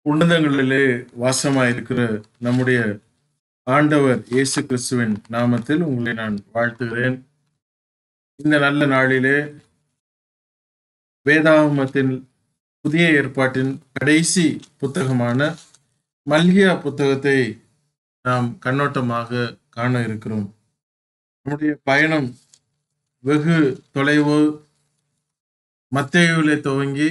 உன்னதங்களிலே வாசமாயிருக்கிற நம்முடைய ஆண்டவர் இயேசு கிறிஸ்துவின் நாமத்தில் உங்களை நான் வாழ்த்துகிறேன் இந்த நல்ல நாளிலே வேதாகமத்தின் புதிய ஏற்பாட்டின் கடைசி புத்தகமான மல்கியா புத்தகத்தை நாம் கண்ணோட்டமாக காண இருக்கிறோம் நம்முடைய பயணம் வெகு தொலைவு மத்தேயுவிலே துவங்கி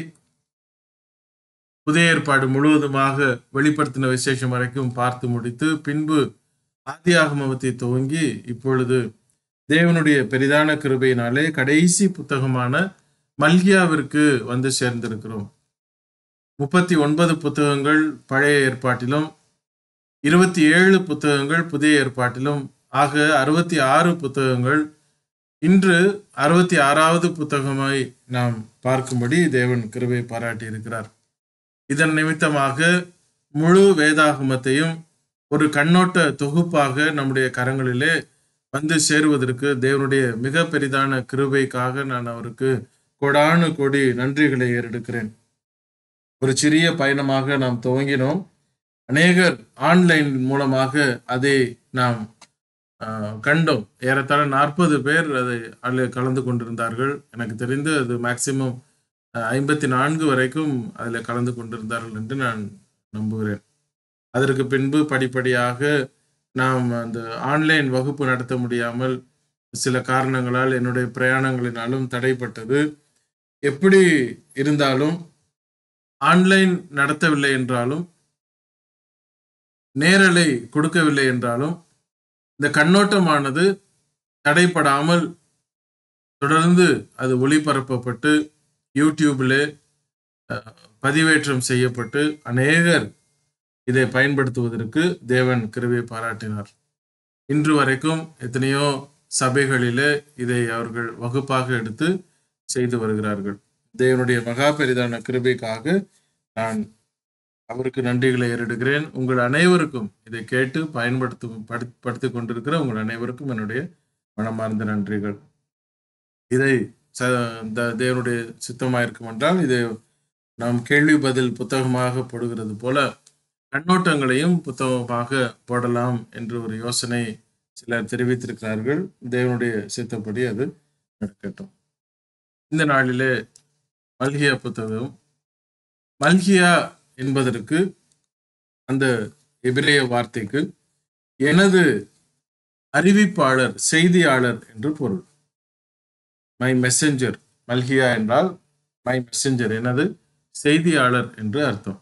புதிய ஏற்பாடு முழுவதுமாக வெளிப்படுத்தின விசேஷம் வரைக்கும் பார்த்து முடித்து பின்பு ஆதியாகமத்தை துவங்கி இப்பொழுது தேவனுடைய பெரிதான கிருபையினாலே கடைசி புத்தகமான மல்கியாவிற்கு வந்து சேர்ந்திருக்கிறோம் முப்பத்தி ஒன்பது புத்தகங்கள் பழைய ஏற்பாட்டிலும் இருபத்தி ஏழு புத்தகங்கள் புதிய ஏற்பாட்டிலும் ஆக அறுபத்தி ஆறு புத்தகங்கள் இன்று அறுபத்தி ஆறாவது புத்தகமாய் நாம் பார்க்கும்படி தேவன் கிருபை பாராட்டி இருக்கிறார் இதன் நிமித்தமாக முழு வேதாகமத்தையும் ஒரு கண்ணோட்ட தொகுப்பாக நம்முடைய கரங்களிலே வந்து சேருவதற்கு தேவனுடைய மிக பெரிதான கிருபைக்காக நான் அவருக்கு கொடானு கொடி நன்றிகளை ஏறெடுக்கிறேன் ஒரு சிறிய பயணமாக நாம் துவங்கினோம் அநேகர் ஆன்லைன் மூலமாக அதை நாம் ஆஹ், கண்டோம் ஏறத்தாழ நாற்பது பேர் அதை அதில் கலந்து கொண்டிருந்தார்கள் எனக்கு தெரிந்து அது மேக்சிமம் ஐம்பத்தி நான்கு வரைக்கும் அதில் கலந்து கொண்டிருந்தார்கள் என்று நான் நம்புகிறேன் அதற்கு பின்பு படிப்படியாக நாம் அந்த ஆன்லைன் வகுப்பு நடத்த முடியாமல் சில காரணங்களால் என்னுடைய பிரயாணங்களினாலும் தடைப்பட்டது எப்படி இருந்தாலும் ஆன்லைன் நடத்தவில்லை என்றாலும் நேரலை கொடுக்கவில்லை என்றாலும் இந்த கண்ணோட்டமானது தடைப்படாமல் தொடர்ந்து அது ஒளிபரப்பப்பட்டு யூடியூபில் பதிவேற்றம் செய்யப்பட்டு அநேகர் இதை பயன்படுத்துவதற்கு தேவன் கிருபை பாராட்டினார் இன்று வரைக்கும் எத்தனையோ சபைகளிலே இதை அவர்கள் வகுப்பாக எடுத்து செய்து வருகிறார்கள் தேவனுடைய மகா பெரிதான கிருபைக்காக நான் அவருக்கு நன்றிகளை ஏறெடுக்கிறேன் உங்கள் அனைவருக்கும் இதை கேட்டு பயன்படுத்தும் படுத்- படுத்திக் கொண்டிருக்கிற உங்கள் அனைவருக்கும் என்னுடைய மனமார்ந்த நன்றிகள் இதை ச இந்த தேவனுடைய சித்தமாயிருக்கும் என்றால் இதை நாம் கேள்வி பதில் புத்தகமாக போடுகிறது போல கண்ணோட்டங்களையும் புத்தகமாக போடலாம் என்று ஒரு யோசனை சிலர் தெரிவித்திருக்கிறார்கள் தேவனுடைய சித்தப்படி அது நடக்கட்டும் இந்த நாளிலே மல்கியா புத்தகம் மல்கியா என்பதற்கு அந்த எபிரேய வார்த்தைக்கு எனது அறிவிப்பாளர் செய்தியாளர் என்று பொருள் மை மெசஞ்சர் மல்கியா என்றால் மை மெசஞ்சர் எனது செய்தியாளர் என்று அர்த்தம்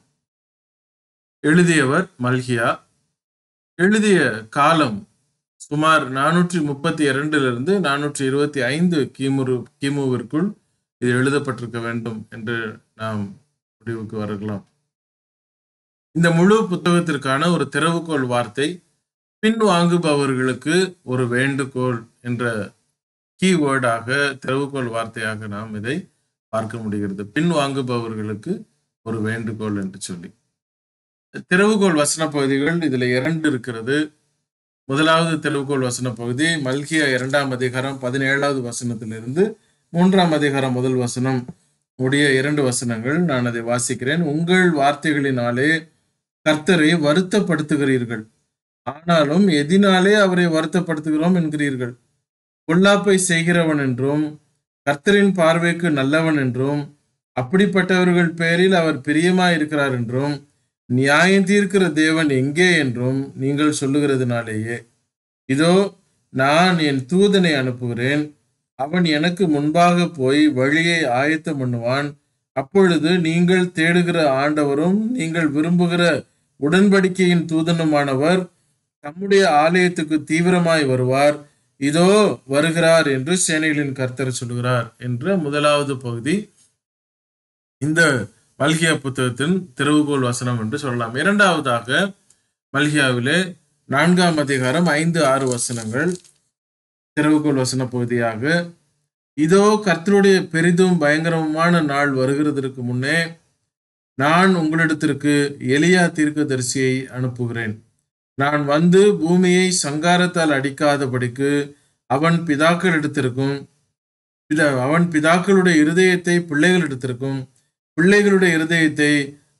எழுதியவர் மல்கியா எழுதிய காலம் சுமார் நானூற்றி முப்பத்தி இரண்டிலிருந்து நானூற்றி இருபத்தி ஐந்து கிமு கிமுவிற்குள் இது எழுதப்பட்டிருக்க வேண்டும் என்று நாம் முடிவுக்கு வரலாம் இந்த முழு புத்தகத்திற்கான ஒரு திறவுகோல் வார்த்தை பின்வாங்குபவர்களுக்கு ஒரு வேண்டுகோள் என்ற கீவேர்டாக திறவுகோல் வார்த்தையாக நாம் இதை பார்க்க முடிகிறது பின்வாங்குபவர்களுக்கு ஒரு வேண்டுகோள் என்று சொல்லி திறவுகோல் வசன பகுதிகள் இதுல இரண்டு இருக்கிறது முதலாவது திறவுகோல் வசன பகுதி மல்கியா இரண்டாம் அதிகாரம் பதினேழாவது வசனத்திலிருந்து மூன்றாம் அதிகாரம் முதல் வசனம் உடைய இரண்டு வசனங்கள் நான் அதை வாசிக்கிறேன் உங்கள் வார்த்தைகளினாலே கர்த்தரை வருத்தப்படுத்துகிறீர்கள் ஆனாலும் எதினாலே அவரை வருத்தப்படுத்துகிறோம் என்கிறீர்கள் பொல்லாப்பை செய்கிறவன் என்றும் கர்த்தரின் பார்வைக்கு நல்லவன் என்றும் அப்படிப்பட்டவர்கள் பேரில் அவர் பிரியமாயிருக்கிறார் என்றும் நியாயம் தீர்க்கிற தேவன் எங்கே என்றும் நீங்கள் சொல்லுகிறதுனாலேயே இதோ நான் என் தூதனை அனுப்புகிறேன் அவன் எனக்கு முன்பாக போய் வழியை ஆயத்தம் பண்ணுவான் அப்பொழுது நீங்கள் தேடுகிற ஆண்டவரும் நீங்கள் விரும்புகிற உடன்படிக்கையின் தூதனுமானவர் தம்முடைய ஆலயத்துக்கு தீவிரமாய் வருவார் இதோ வருகிறார் என்று சேனைகளின் கர்த்தர் சொல்கிறார் என்ற முதலாவது பகுதி இந்த மல்கியா புத்தகத்தின் திறவுகோல் வசனம் என்று சொல்லலாம் இரண்டாவதாக மல்கியாவிலே நான்காம் அதிகாரம் ஐந்து ஆறு வசனங்கள் திறவுகோல் வசன பகுதியாக இதோ கர்த்தருடைய பெரிதும் பயங்கரமான நாள் வருகிறதற்கு முன்னே நான் உங்களிடத்திற்கு எலியா தீர்க்கதரிசியை அனுப்புகிறேன் நான் வந்து பூமியை சங்காரத்தால் அடிக்காதபடிக்கு அவன் பிதாக்களிடத்திற்கும் பிதா அவன் பிதாக்களுடைய இருதயத்தை பிள்ளைகளிடத்திற்கும் பிள்ளைகளுடைய இருதயத்தை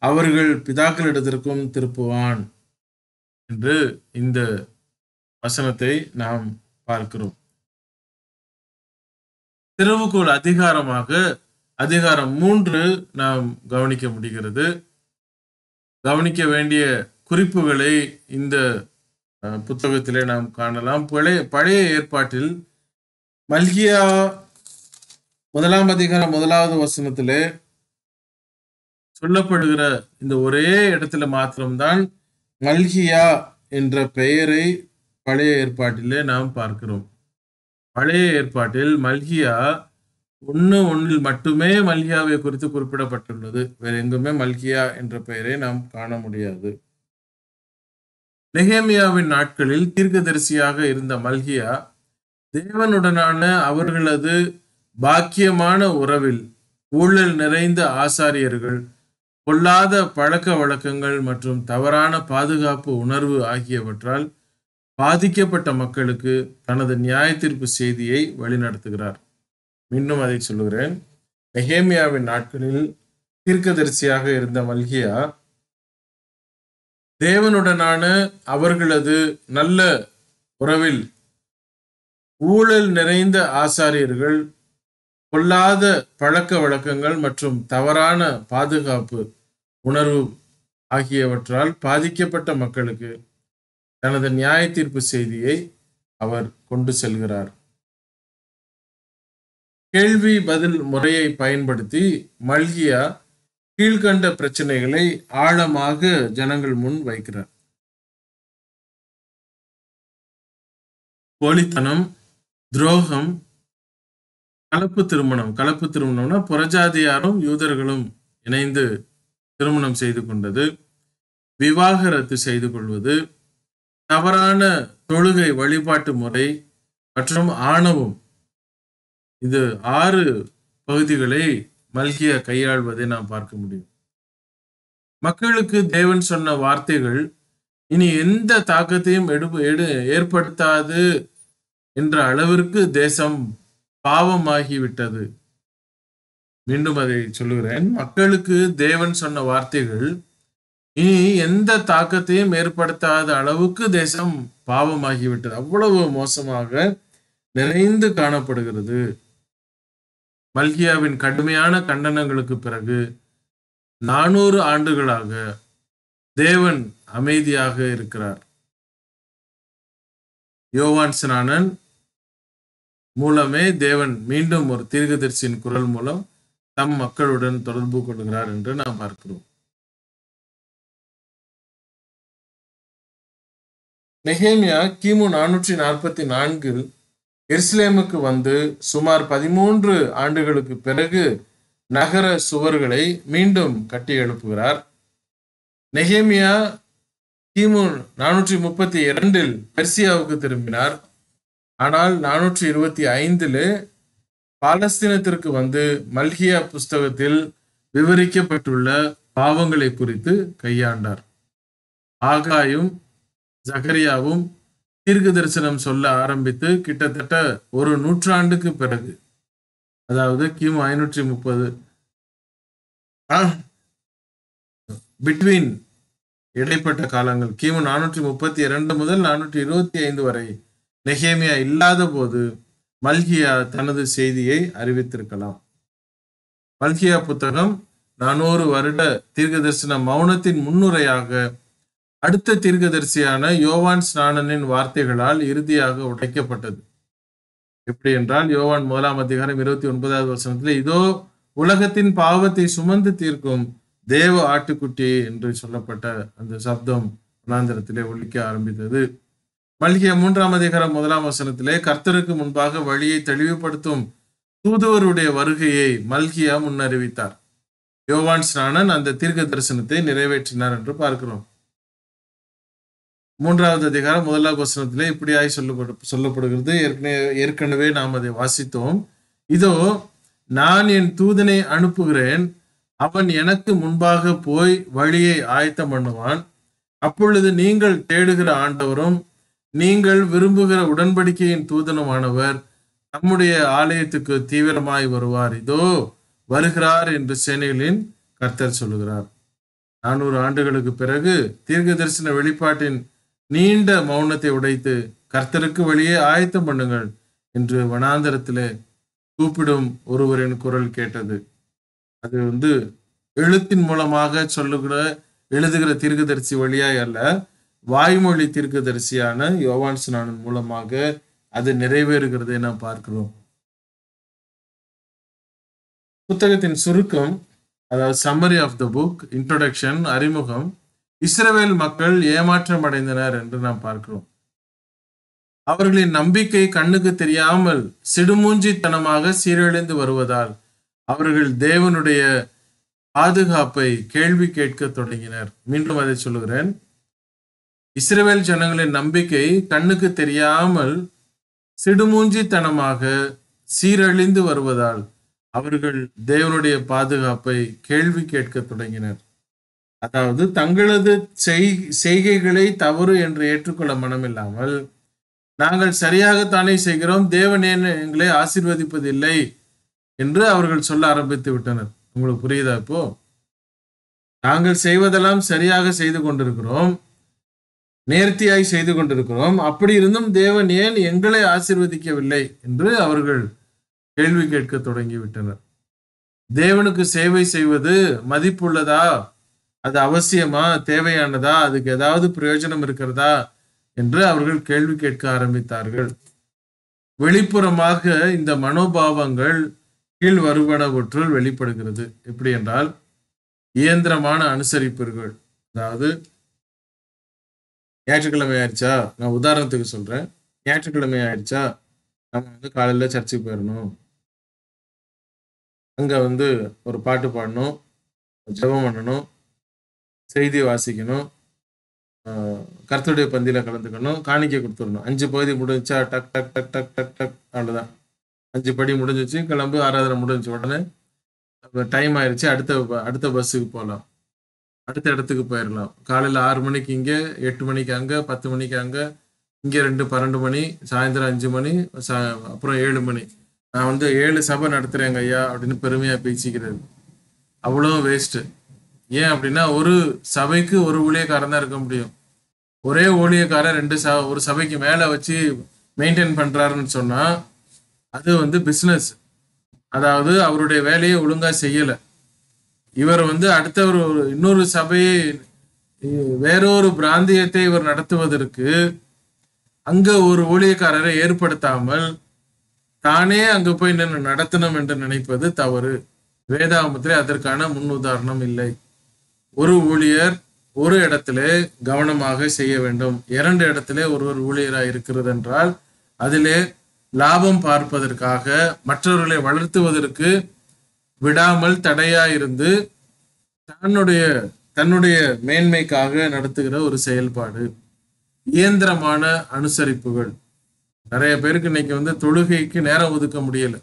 அவர்கள் பிதாக்களிடத்திற்கும் திருப்புவான் என்று இந்த வசனத்தை நாம் பார்க்கிறோம் திறவுகோல் அதிகாரமாக அதிகாரம் மூன்று நாம் கவனிக்க முடிகிறது கவனிக்க வேண்டிய குறிப்புகளை இந்த அஹ், புத்தகத்திலே நாம் காணலாம் பழைய பழைய ஏற்பாட்டில் மல்கியா முதலாம் அதிகாரம் முதலாவது வசனத்திலே சொல்லப்படுகிற இந்த ஒரே இடத்துல மாத்திரம்தான் மல்கியா என்ற பெயரை பழைய ஏற்பாட்டிலே நாம் பார்க்கிறோம் பழைய ஏற்பாட்டில் மல்கியா ஒன்று ஒன்றில் மட்டுமே மல்கியாவை குறித்து குறிப்பிடப்பட்டுள்ளது வேற எங்குமே மல்கியா என்ற பெயரை நாம் காண முடியாது நெகேமியாவின் நாட்களில் தீர்க்கதரிசியாக இருந்த மல்கியா தேவனுடனான அவர்களது பாக்கியமான உறவில் ஊழல் நிறைந்த ஆசாரியர்கள் பொல்லாத பழக்க வழக்கங்கள் மற்றும் தவறான பாதுகாப்பு உணர்வு ஆகியவற்றால் பாதிக்கப்பட்ட மக்களுக்கு தனது நியாய தீர்ப்பு செய்தியை வழிநடத்துகிறார் மீண்டும் அதை சொல்லுகிறேன் நெகேமியாவின் நாட்களில் தீர்க்கதரிசியாக இருந்த மல்கியா தேவனுடனான அவர்களது நல்ல உறவில் ஊழல் நிறைந்த ஆசாரியர்கள் பொல்லாத பழக்க வழக்கங்கள் மற்றும் தவறான பாதுகாப்பு உணர்வு ஆகியவற்றால் பாதிக்கப்பட்ட மக்களுக்கு தனது நியாய தீர்ப்பு செய்தியை அவர் கொண்டு செல்கிறார் கேள்வி பதில் முறையை பயன்படுத்தி மல்கியா கீழ்கண்ட பிரச்சனைகளை ஆழமாக ஜனங்கள் முன் வைக்கிறார் போலித்தனம் துரோகம் கலப்பு திருமணம் கலப்பு திருமணம்னா புறஜாதியாரும் யூதர்களும் இணைந்து திருமணம் செய்து கொண்டது விவாகரத்து செய்து கொள்வது தவறான தொழுகை வழிபாட்டு முறை மற்றும் ஆணவம் இது ஆறு பகுதிகளை மல்கியா கையாள்வதை நாம் பார்க்க முடியும் மக்களுக்கு தேவன் சொன்ன வார்த்தைகள் இனி எந்த தாக்கத்தையும் எடு எடு ஏற்படுத்தாது என்ற அளவிற்கு தேசம் பாவமாகிவிட்டது மீண்டும் அதை சொல்லுகிறேன் மக்களுக்கு தேவன் சொன்ன வார்த்தைகள் இனி எந்த தாக்கத்தையும் ஏற்படுத்தாத அளவுக்கு தேசம் பாவமாகிவிட்டது அவ்வளவு மோசமாக நிறைந்து காணப்படுகிறது மல்கியாவின் கடுமையான கண்டனங்களுக்கு பிறகு நானூறு ஆண்டுகளாக தேவன் அமைதியாக இருக்கிறார் யோவான் ஸ்நானன் மூலமே தேவன் மீண்டும் ஒரு தீர்க்கதரிசியின் குரல் மூலம் தம் மக்களுடன் தொடர்பு கொள்கிறார் என்று நாம் பார்க்கிறோம் நெஹேமியா கிமு நானூற்றி நாற்பத்தி நான்கில் எருசலேமுக்கு வந்து சுமார் பதிமூன்று ஆண்டுகளுக்கு பிறகு நகர சுவர்களை மீண்டும் கட்டி எழுப்புகிறார் நெஹேமியா கிமு நானூற்றி முப்பத்தி இரண்டில் பெர்சியாவுக்கு திரும்பினார் ஆனால் நானூற்றி இருபத்தி ஐந்தில் பாலஸ்தீனத்திற்கு வந்து மல்கியா புஸ்தகத்தில் விவரிக்கப்பட்டுள்ள பாவங்களை குறித்து கையாண்டார் ஆகாயும் ஜகரியாவும் தீர்க்க தரிசனம் சொல்ல ஆரம்பித்து கிட்டத்தட்ட ஒரு நூற்றாண்டுக்கு பிறகு அதாவது கிமு ஐநூற்றி முப்பது பிட்வீன் இடைப்பட்ட காலங்கள் கிமு நானூற்றி முப்பத்தி இரண்டு முதல் நானூற்றி இருபத்தி ஐந்து வரை நெஹேமியா இல்லாத போது மல்கியா தனது செய்தியை அறிவித்திருக்கலாம் மல்கியா புத்தகம் நானூறு வருட தீர்க்க தரிசன மௌனத்தின் முன்னுரையாக அடுத்த தீர்க்கதரிசியான யோவான் ஸ்நானனின் வார்த்தைகளால் இறுதியாக உடைக்கப்பட்டது எப்படி என்றால் யோவான் முதலாம் அதிகாரம் இருபத்தி ஒன்பதாவது வசனத்தில் இதோ உலகத்தின் பாவத்தை சுமந்து தீர்க்கும் தேவ ஆட்டுக்குட்டி என்று சொல்லப்பட்ட அந்த சப்தம் வனாந்திரத்திலே ஒழிக்க ஆரம்பித்தது மல்கிய மூன்றாம் அதிகாரம் முதலாம் வசனத்திலே கர்த்தருக்கு முன்பாக வழியை தெளிவுபடுத்தும் தூதுவருடைய வருகையை மல்கியா முன்னறிவித்தார் யோவான் ஸ்நானன் அந்த தீர்க்க தரிசனத்தை நிறைவேற்றினார் என்று பார்க்கிறோம் மூன்றாவது அதிகாரம் முதலாவது வசனத்திலே இப்படியாய் சொல்லப்படு சொல்லப்படுகிறது ஏற்கனவே ஏற்கனவே நாம் அதை வாசித்தோம் இதோ நான் என் தூதனை அனுப்புகிறேன் அவன் எனக்கு முன்பாக போய் வழியை ஆயத்தம் பண்ணுவான் அப்பொழுது நீங்கள் தேடுகிற ஆண்டவரும் நீங்கள் விரும்புகிற உடன்படிக்கையின் தூதனுமானவர் நம்முடைய ஆலயத்துக்கு தீவிரமாய் வருவார் இதோ வருகிறார் என்று சேனைகளின் கர்த்தர் சொல்லுகிறார் நானூறு ஆண்டுகளுக்கு பிறகு தீர்க்க தரிசன வெளிப்பாட்டின் நீண்ட மௌனத்தை உடைத்து கர்த்தருக்கு வெளியே ஆயத்தம் பண்ணுங்கள் என்று வனாந்தரத்திலே கூப்பிடும் ஒருவரின் குரல் கேட்டது அது வந்து எழுத்தின் மூலமாக சொல்லுகிற எழுதுகிற தீர்க்கதரிசி வழியாய் அல்ல வாய்மொழி தீர்க்கதரிசியான யோவான் ஸ்நானன் மூலமாக அது நிறைவேறுகிறதை நாம் பார்க்கிறோம் புத்தகத்தின் சுருக்கம் அதாவது summary of the book introduction அறிமுகம் இஸ்ரவேல் மக்கள் ஏமாற்றம் அடைந்தனர் என்று நாம் பார்க்கிறோம் அவர்களின் நம்பிக்கை கண்ணுக்கு தெரியாமல் சிடுமூஞ்சித்தனமாக சீரழிந்து வருவதால் அவர்கள் தேவனுடைய பாதுகாப்பை கேள்வி கேட்க தொடங்கினர் மீண்டும் அதை சொல்லுகிறேன் இஸ்ரவேல் ஜனங்களின் நம்பிக்கை கண்ணுக்கு தெரியாமல் சிடுமூஞ்சித்தனமாக சீரழிந்து வருவதால் அவர்கள் தேவனுடைய பாதுகாப்பை கேள்வி கேட்க தொடங்கினர் அதாவது தங்களது செய்- செய்கைகளை தவறு என்று ஏற்றுக்கொள்ள மனமில்லாமல் நாங்கள் சரியாகத்தானே செய்கிறோம் தேவன் ஏன் எங்களை ஆசீர்வதிப்பதில்லை என்று அவர்கள் சொல்ல ஆரம்பித்து விட்டனர் உங்களுக்கு புரியுதா இப்போ நாங்கள் செய்வதெல்லாம் சரியாக செய்து கொண்டிருக்கிறோம் நேர்த்தியாய் செய்து கொண்டிருக்கிறோம் அப்படி இருந்தும் தேவன் ஏன் எங்களை ஆசீர்வதிக்கவில்லை என்று அவர்கள் கேள்வி கேட்க தொடங்கிவிட்டனர் தேவனுக்கு சேவை செய்வது மதிப்புள்ளதா அது அவசியமா தேவையானதா அதுக்கு ஏதாவது பிரயோஜனம் இருக்கிறதா என்று அவர்கள் கேள்வி கேட்க ஆரம்பித்தார்கள் வெளிப்புறமாக இந்த மனோபாவங்கள் கீழ் வருவனவற்றுள் வெளிப்படுகிறது எப்படி என்றால் இயந்திரமான அனுசரிப்புகள் அதாவது ஞாயிற்றுக்கிழமை ஆயிடுச்சா நான் உதாரணத்துக்கு சொல்றேன் ஞாயிற்றுக்கிழமை ஆயிடுச்சா நம்ம வந்து காலையில சர்ச்சுக்கு போயிடணும் அங்க வந்து ஒரு பாட்டு பாடணும் ஜெபம் பண்ணணும் செய்தி வாசிக்கணும் ஆஹ் கர்த்தருடைய பந்தியில கலந்துக்கணும் காணிக்கை கொடுத்துடணும் அஞ்சு பகுதி முடிஞ்சா டக் டக் டக் டக் டக் டக் அவ்வளவுதான் அஞ்சு படி முடிஞ்சிச்சு கிளம்பு ஆராதனை முடிஞ்ச உடனே டைம் ஆயிடுச்சு அடுத்த ப- அடுத்த பஸ்ஸுக்கு போகலாம் அடுத்த இடத்துக்கு போயிடலாம் காலையில் ஆறு மணிக்கு இங்கே எட்டு மணிக்கு அங்கே பத்து மணிக்கு அங்கே இங்கே ரெண்டு பன்னெண்டு மணி சாயந்தரம் அஞ்சு மணி சா அப்புறம் ஏழு மணி நான் வந்து ஏழு சபை நடத்துகிறேங்க ஐயா அப்படின்னு பெருமையாக பேசிக்கிறது அவ்வளோ வேஸ்ட்டு ஏன் அப்படின்னா ஒரு சபைக்கு ஒரு ஊழியக்காரன் தான் இருக்க முடியும் ஒரே ஊழியக்காரன் ரெண்டு ச ஒரு சபைக்கு மேலே வச்சு மெயின்டைன் பண்ணுறாருன்னு சொன்னால் அது வந்து பிஸ்னஸ் அதாவது அவருடைய வேலையை ஒழுங்காக செய்யலை இவர் வந்து அடுத்த ஒரு ஒரு இன்னொரு சபையை இ- வேறொரு பிராந்தியத்தை இவர் நடத்துவதற்கு அங்க ஒரு ஊழியக்காரரை ஏற்படுத்தாமல் தானே அங்க போய் நின்று நடத்தணும் என்று நினைப்பது தவறு வேதாகமத்திலே அதற்கான முன் உதாரணம் இல்லை ஒரு ஊழியர் ஒரு இடத்திலே கவனமாக செய்ய வேண்டும் இரண்டு இடத்திலே ஒருவர் ஊழியராக இருக்கிறது என்றால் அதிலே லாபம் பார்ப்பதற்காக மற்றவர்களை வளர்த்துவதற்கு விடாமல் தடையா இருந்து தன்னுடைய தன்னுடைய மேன்மைக்காக நடத்துகிற ஒரு செயல்பாடு இயந்திரமான அனுசரிப்புகள் நிறைய பேருக்கு இன்னைக்கு வந்து தொழுகைக்கு நேரம் ஒதுக்க முடியல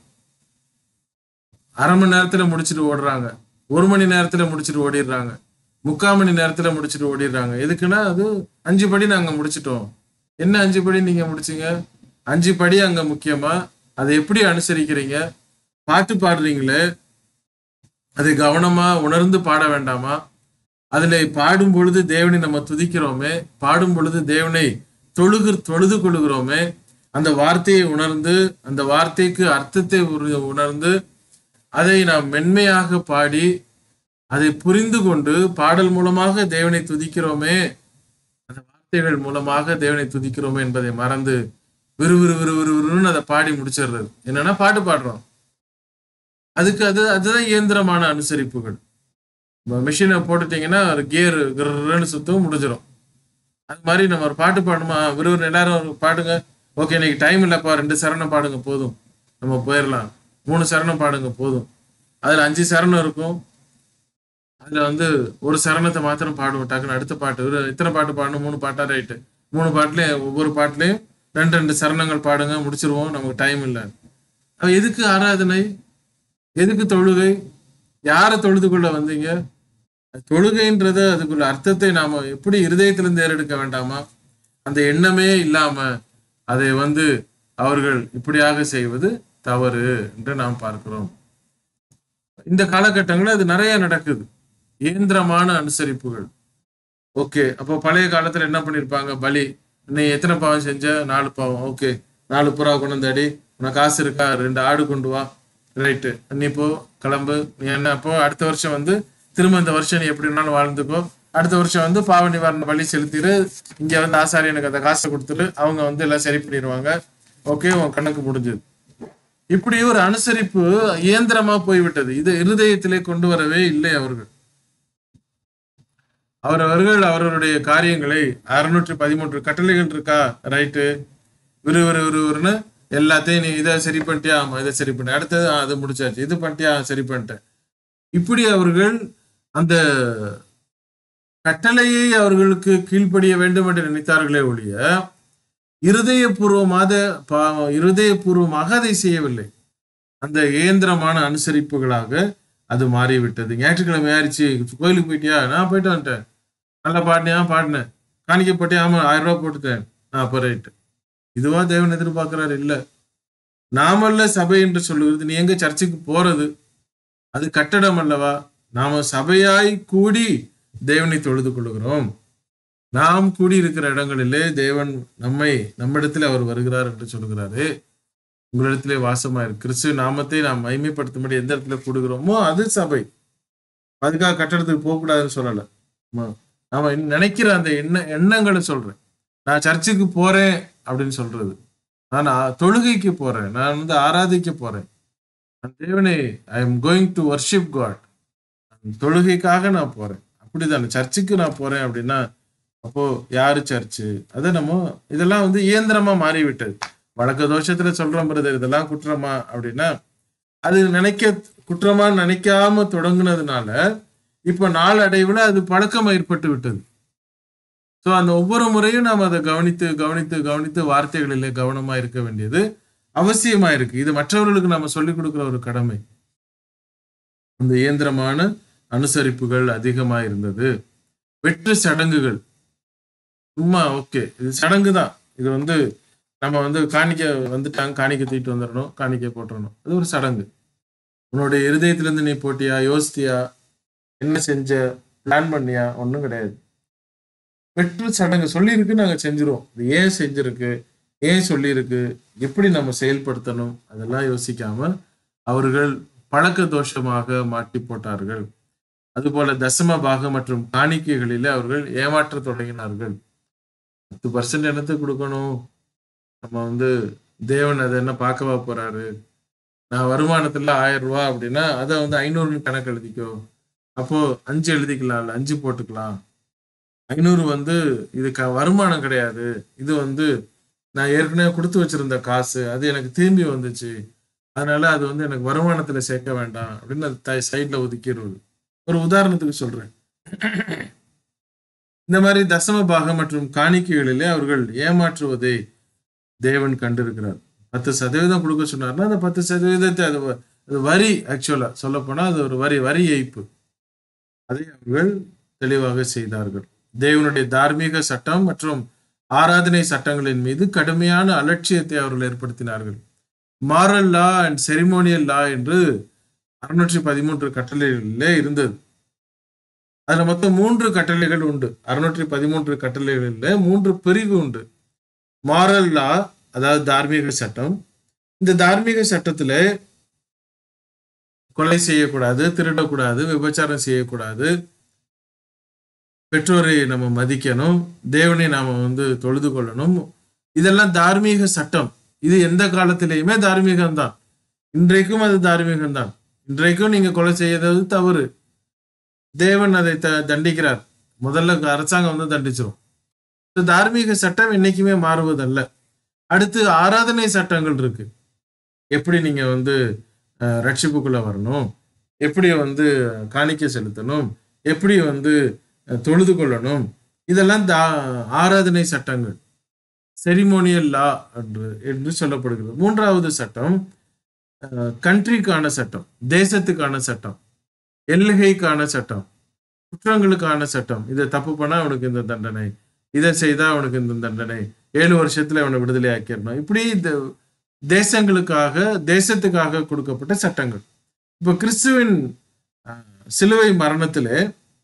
அரை மணி நேரத்துல முடிச்சுட்டு ஓடுறாங்க ஒரு மணி நேரத்துல முடிச்சுட்டு ஓடிடுறாங்க முக்கால் மணி நேரத்துல முடிச்சுட்டு ஓடிடுறாங்க எதுக்குன்னா அது அஞ்சு படி நாங்க முடிச்சிட்டோம் என்ன அஞ்சு படி நீங்க முடிச்சீங்க அஞ்சு படி அங்க முக்கியமா அதை எப்படி அனுசரிக்கிறீங்க பாட்டு பாடுறீங்களே அதை கவனமா உணர்ந்து பாட வேண்டாமா அதுல பாடும் பொழுது தேவனை நம்ம துதிக்கிறோமே பாடும் பொழுது தேவனை தொழுகு தொழுது கொள்கிறோமே அந்த வார்த்தையை உணர்ந்து அந்த வார்த்தைக்கு அர்த்தத்தை உரு- உணர்ந்து அதை நாம் மென்மையாக பாடி அதை புரிந்து கொண்டு பாடல் மூலமாக தேவனை துதிக்கிறோமே அந்த வார்த்தைகள் மூலமாக தேவனை துதிக்கிறோமே என்பதை மறந்து விறுவிறு விறுவிறுன்னு அதை பாடி முடிச்சிடுறது என்னன்னா பாட்டு பாடுறோம் அதுக்கு அது அதுதான் இயந்திரமான அனுசரிப்புகள் மிஷினை போட்டுட்டீங்கன்னா ஒரு கியர் கிரன்னு சுத்தம் முடிஞ்சிடும் அது மாதிரி நம்ம ஒரு பாட்டு பாடணுமா விறுவிறு எல்லாரும் ஒரு பாடுங்க ஓகே இன்னைக்கு டைம் இல்லைப்பா ரெண்டு சரணம் பாடுங்க போதும் நம்ம போயிடலாம் மூணு சரணம் பாடுங்க போதும் அதில் அஞ்சு சரணம் இருக்கும் அதில் வந்து ஒரு சரணத்தை மாத்திரம் பாடுவோம் டக்குன்னு அடுத்த பாட்டு ஒரு இத்தனை பாட்டு பாடணும் மூணு பாட்டா ரைட்டு மூணு பாட்டுலேயும் ஒவ்வொரு பாட்டுலேயும் ரெண்டு ரெண்டு சரணங்கள் பாடுங்க முடிச்சிருவோம் நமக்கு டைம் இல்லை அப்ப எதுக்கு ஆராதனை எதுக்கு தொழுகை யாரை தொழுது கொள்ள வந்தீங்க தொழுகைன்றது அதுக்குள்ள அர்த்தத்தை நாம எப்படி இருதயத்திலிருந்து ஏறெடுக்க வேண்டாமா அந்த எண்ணமே இல்லாம அதை வந்து அவர்கள் இப்படியாக செய்வது தவறு என்று நாம் பார்க்கிறோம் இந்த காலகட்டங்களில் அது நிறைய நடக்குது இயந்திரமான அனுசரிப்புகள் ஓகே அப்போ பழைய காலத்துல என்ன பண்ணிருப்பாங்க பலி நீ எத்தனை பாவம் செஞ்ச நாலு பாவம் ஓகே நாலு புறா கொண்டு வந்து அடி உனக்கு காசு இருக்கா ரெண்டு ஆடு கொண்டு வா ரைட்டு நீ போ கிளம்பு நீ என்ன அப்போ அடுத்த வருஷம் வந்து திரும்ப இந்த வருஷம் நீ எப்படி வேணாலும் வாழ்ந்துக்கோ அடுத்த வருஷம் வந்து பாவ நிவாரண பலி செலுத்திடு இங்க வந்து ஆசாரியனுக்கு அந்த காசை கொடுத்துட்டு அவங்க வந்து எல்லாம் சரி பண்ணிடுவாங்க ஓகே உன் கணக்கு முடிஞ்சது இப்படி ஒரு அனுசரிப்பு இயந்திரமா போய்விட்டது இது இருதயத்திலே கொண்டு வரவே இல்லை அவர்கள் அவரவர்கள் அவர்களுடைய காரியங்களை அறுநூற்றி பதிமூன்று கட்டளைகள் இருக்கா ரைட்டு விறு விறு விறுவிறுன்னு எல்லாத்தையும் நீ இதை சரி பண்ணிட்டியா ஆமா இதை சரி பண்ண அடுத்தது ஆ, அது முடிச்சாச்சு இது பண்ணிட்டியா ஆ, சரி பண்ணிட்டேன் இப்படி அவர்கள் அந்த கட்டளையை அவர்களுக்கு கீழ்ப்படிய வேண்டும் என்று நினைத்தார்களே ஒழிய இருதயபூர்வமாக பா- இருதயபூர்வமாக அதை செய்யவில்லை அந்த இயந்திரமான அனுசரிப்புகளாக அது மாறிவிட்டது ஞாயிற்றுக்கிழமை ஆயிடுச்சு கோயிலுக்கு போயிட்டியா நான் போயிட்டு வந்துட்டேன் நல்லா பாடினியா பாடினேன் காணிக்க போட்டியா ஆமா ஆயிரம் ரூபாய் போட்டுட்டேன் ஆ அப்போ ரைட்டு இதுவா தேவன் எதிர்பார்க்கிறார் இல்ல நாமல்ல சபை என்று சொல்லுகிறது நீ எங்க சர்ச்சுக்கு போறது அது கட்டடம் அல்லவா நாம சபையாய் கூடி தேவனை தொழுது கொள்கிறோம் நாம் கூடி இருக்கிற இடங்களிலே தேவன் நம்மை நம்மிடத்தில் அவர் வருகிறார் என்று சொல்கிறாரு உங்களிடத்திலே வாசமா இருக்கு கிறிஸ்து நாமத்தை நாம் மைமைப்படுத்தும்படி எந்த இடத்துல கூடுகிறோமோ அது சபை அதுக்காக கட்டடத்துக்கு போகக்கூடாதுன்னு சொல்லல ஆமா. நாம நினைக்கிற அந்த எண்ண எண்ணங்களை சொல்றேன் நான் சர்ச்சுக்கு போறேன் அப்படின்னு சொல்றது நான் ஆ- தொழுகைக்கு போறேன் நான் வந்து ஆராதிக்க போறேன் நான் தேவனை I am going to worship God தொழுகைக்காக நான் போறேன் அப்படிதானே சர்ச்சுக்கு நான் போறேன் அப்படின்னா அப்போ யாரு சர்ச்சு அதை நம்ம இதெல்லாம் வந்து இயந்திரமா மாறிவிட்டது வழக்க தோஷத்துல சொல்றோம் பிரதர் இதெல்லாம் குற்றமா அப்படின்னா அது நினைக்க குற்றமா நினைக்காம தொடங்குனதுனால இப்ப நாளடைவுல அது பழக்கம் ஏற்பட்டு விட்டது ஸோ அந்த ஒவ்வொரு முறையும் நாம் அதை கவனித்து கவனித்து கவனித்து வார்த்தைகளிலே கவனமா இருக்க வேண்டியது அவசியமா இருக்கு இது மற்றவர்களுக்கு நாம சொல்லிக் கொடுக்கிற ஒரு கடமை அந்த இயந்திரமான அனுசரிப்புகள் அதிகமா இருந்தது வெற்று சடங்குகள் சும்மா ஓகே இது சடங்கு தான் இது வந்து நம்ம வந்து காணிக்க வந்துட்டாங்க காணிக்க தூக்கிட்டு வந்துடணும் காணிக்க போட்டுறணும் அது ஒரு சடங்கு உன்னுடைய இருதயத்திலிருந்து நீ போட்டியா யோசித்தியா என்ன செஞ்ச பிளான் பண்ணியா ஒன்றும் கிடையாது வெற்று சடங்கு சொல்லியிருக்கு நாங்க செஞ்சிருவோம் இது ஏன் செஞ்சிருக்கு ஏன் சொல்லியிருக்கு எப்படி நம்ம செயல்படுத்தணும் அதெல்லாம் யோசிக்காம அவர்கள் பழக்க தோஷமாக மாட்டி போட்டார்கள் அதுபோல தசம பாகம் மற்றும் காணிக்கைகளிலே அவர்கள் ஏமாற்றத் தொடங்கினார்கள் பத்து பர்சன்ட் என்னத்தை கொடுக்கணும் நம்ம வந்து தேவன் அதை என்ன பார்க்கவா போறாரு நான் வருமானத்துல ஆயிரம் ரூபாய் அப்படின்னா அதை வந்து ஐநூறுன்னு கணக்கு எழுதிக்கோ அப்போ அஞ்சு எழுதிக்கலாம்ல அஞ்சு போட்டுக்கலாம் ஐநூறு வந்து இது க வருமானம் கிடையாது இது வந்து நான் ஏற்கனவே கொடுத்து வச்சிருந்த காசு அது எனக்கு திரும்பி வந்துச்சு அதனால அது வந்து எனக்கு வருமானத்துல சேர்க்க வேண்டாம் அப்படின்னு அது சைட்ல ஒதுக்கிடுவது ஒரு உதாரணத்துக்கு சொல்றேன் இந்த மாதிரி தசம பாகம் மற்றும் காணிக்கைகளிலே அவர்கள் ஏமாற்றுவதை தேவன் கண்டிருக்கிறார் பத்து சதவீதம் கொடுக்க சொன்னார்னா அந்த பத்து சதவீதத்தை அது வ- அது வரி ஆக்சுவலா சொல்ல போனா அது ஒரு வரி வரி ஏய்ப்பு அதை அவர்கள் தெளிவாக செய்தார்கள் தேவனுடைய தார்மீக சட்டம் மற்றும் ஆராதனை சட்டங்களின் மீது கடுமையான அலட்சியத்தை அவர்கள் ஏற்படுத்தினார்கள் moral law and ceremonial law என்று அறுநூற்றி பதிமூன்று கட்டளைகளிலே இருந்தது அதுல மொத்தம் மூன்று கட்டளைகள் உண்டு அறுநூற்றி பதிமூன்று கட்டளைகளில் மூன்று பிரிவு உண்டு மாரல் லா அதாவது தார்மீக சட்டம் இந்த தார்மீக சட்டத்துல கொலை செய்யக்கூடாது திருடக்கூடாது விபச்சாரம் செய்யக்கூடாது பெற்றோரை நம்ம மதிக்கணும் தேவனை நாம வந்து தொழுது கொள்ளணும் இதெல்லாம் தார்மீக சட்டம் இது எந்த காலத்திலேயுமே தார்மீகம் தான் இன்றைக்கும் அது தார்மீகம் தான் இன்றைக்கும் நீங்க கொலை செய்யறது தவறு தேவன் அதை த தண்டிக்கிறார் முதல்ல அரசாங்கம் வந்து தண்டிச்சிரும் இந்த தார்மீக சட்டம் என்னைக்குமே மாறுவதல்ல அடுத்து ஆராதனை சட்டங்கள் இருக்கு எப்படி நீங்க வந்து அஹ், ரட்சிப்புக்குள்ள வரணும் எப்படி வந்து காணிக்கை செலுத்தணும் எப்படி வந்து அஹ், தொழுது கொள்ளணும் இதெல்லாம் தா ஆராதனை சட்டங்கள் செரிமோனியல் லா என்று என்று சொல்லப்படுகிறது மூன்றாவது சட்டம் கண்ட்ரிக்கான சட்டம் தேசத்துக்கான சட்டம் எல்லைக்கான சட்டம் குற்றங்களுக்கான சட்டம் இதை தப்பு பண்ணா அவனுக்கு இந்த தண்டனை இதை செய்தா அவனுக்கு இந்த தண்டனை ஏழு வருஷத்துல அவனை விடுதலை ஆக்கிடணும் இப்படி இந்த தேசங்களுக்காக தேசத்துக்காக கொடுக்கப்பட்ட சட்டங்கள் இப்போ கிறிஸ்துவின் அஹ், சிலுவை மரணத்திலே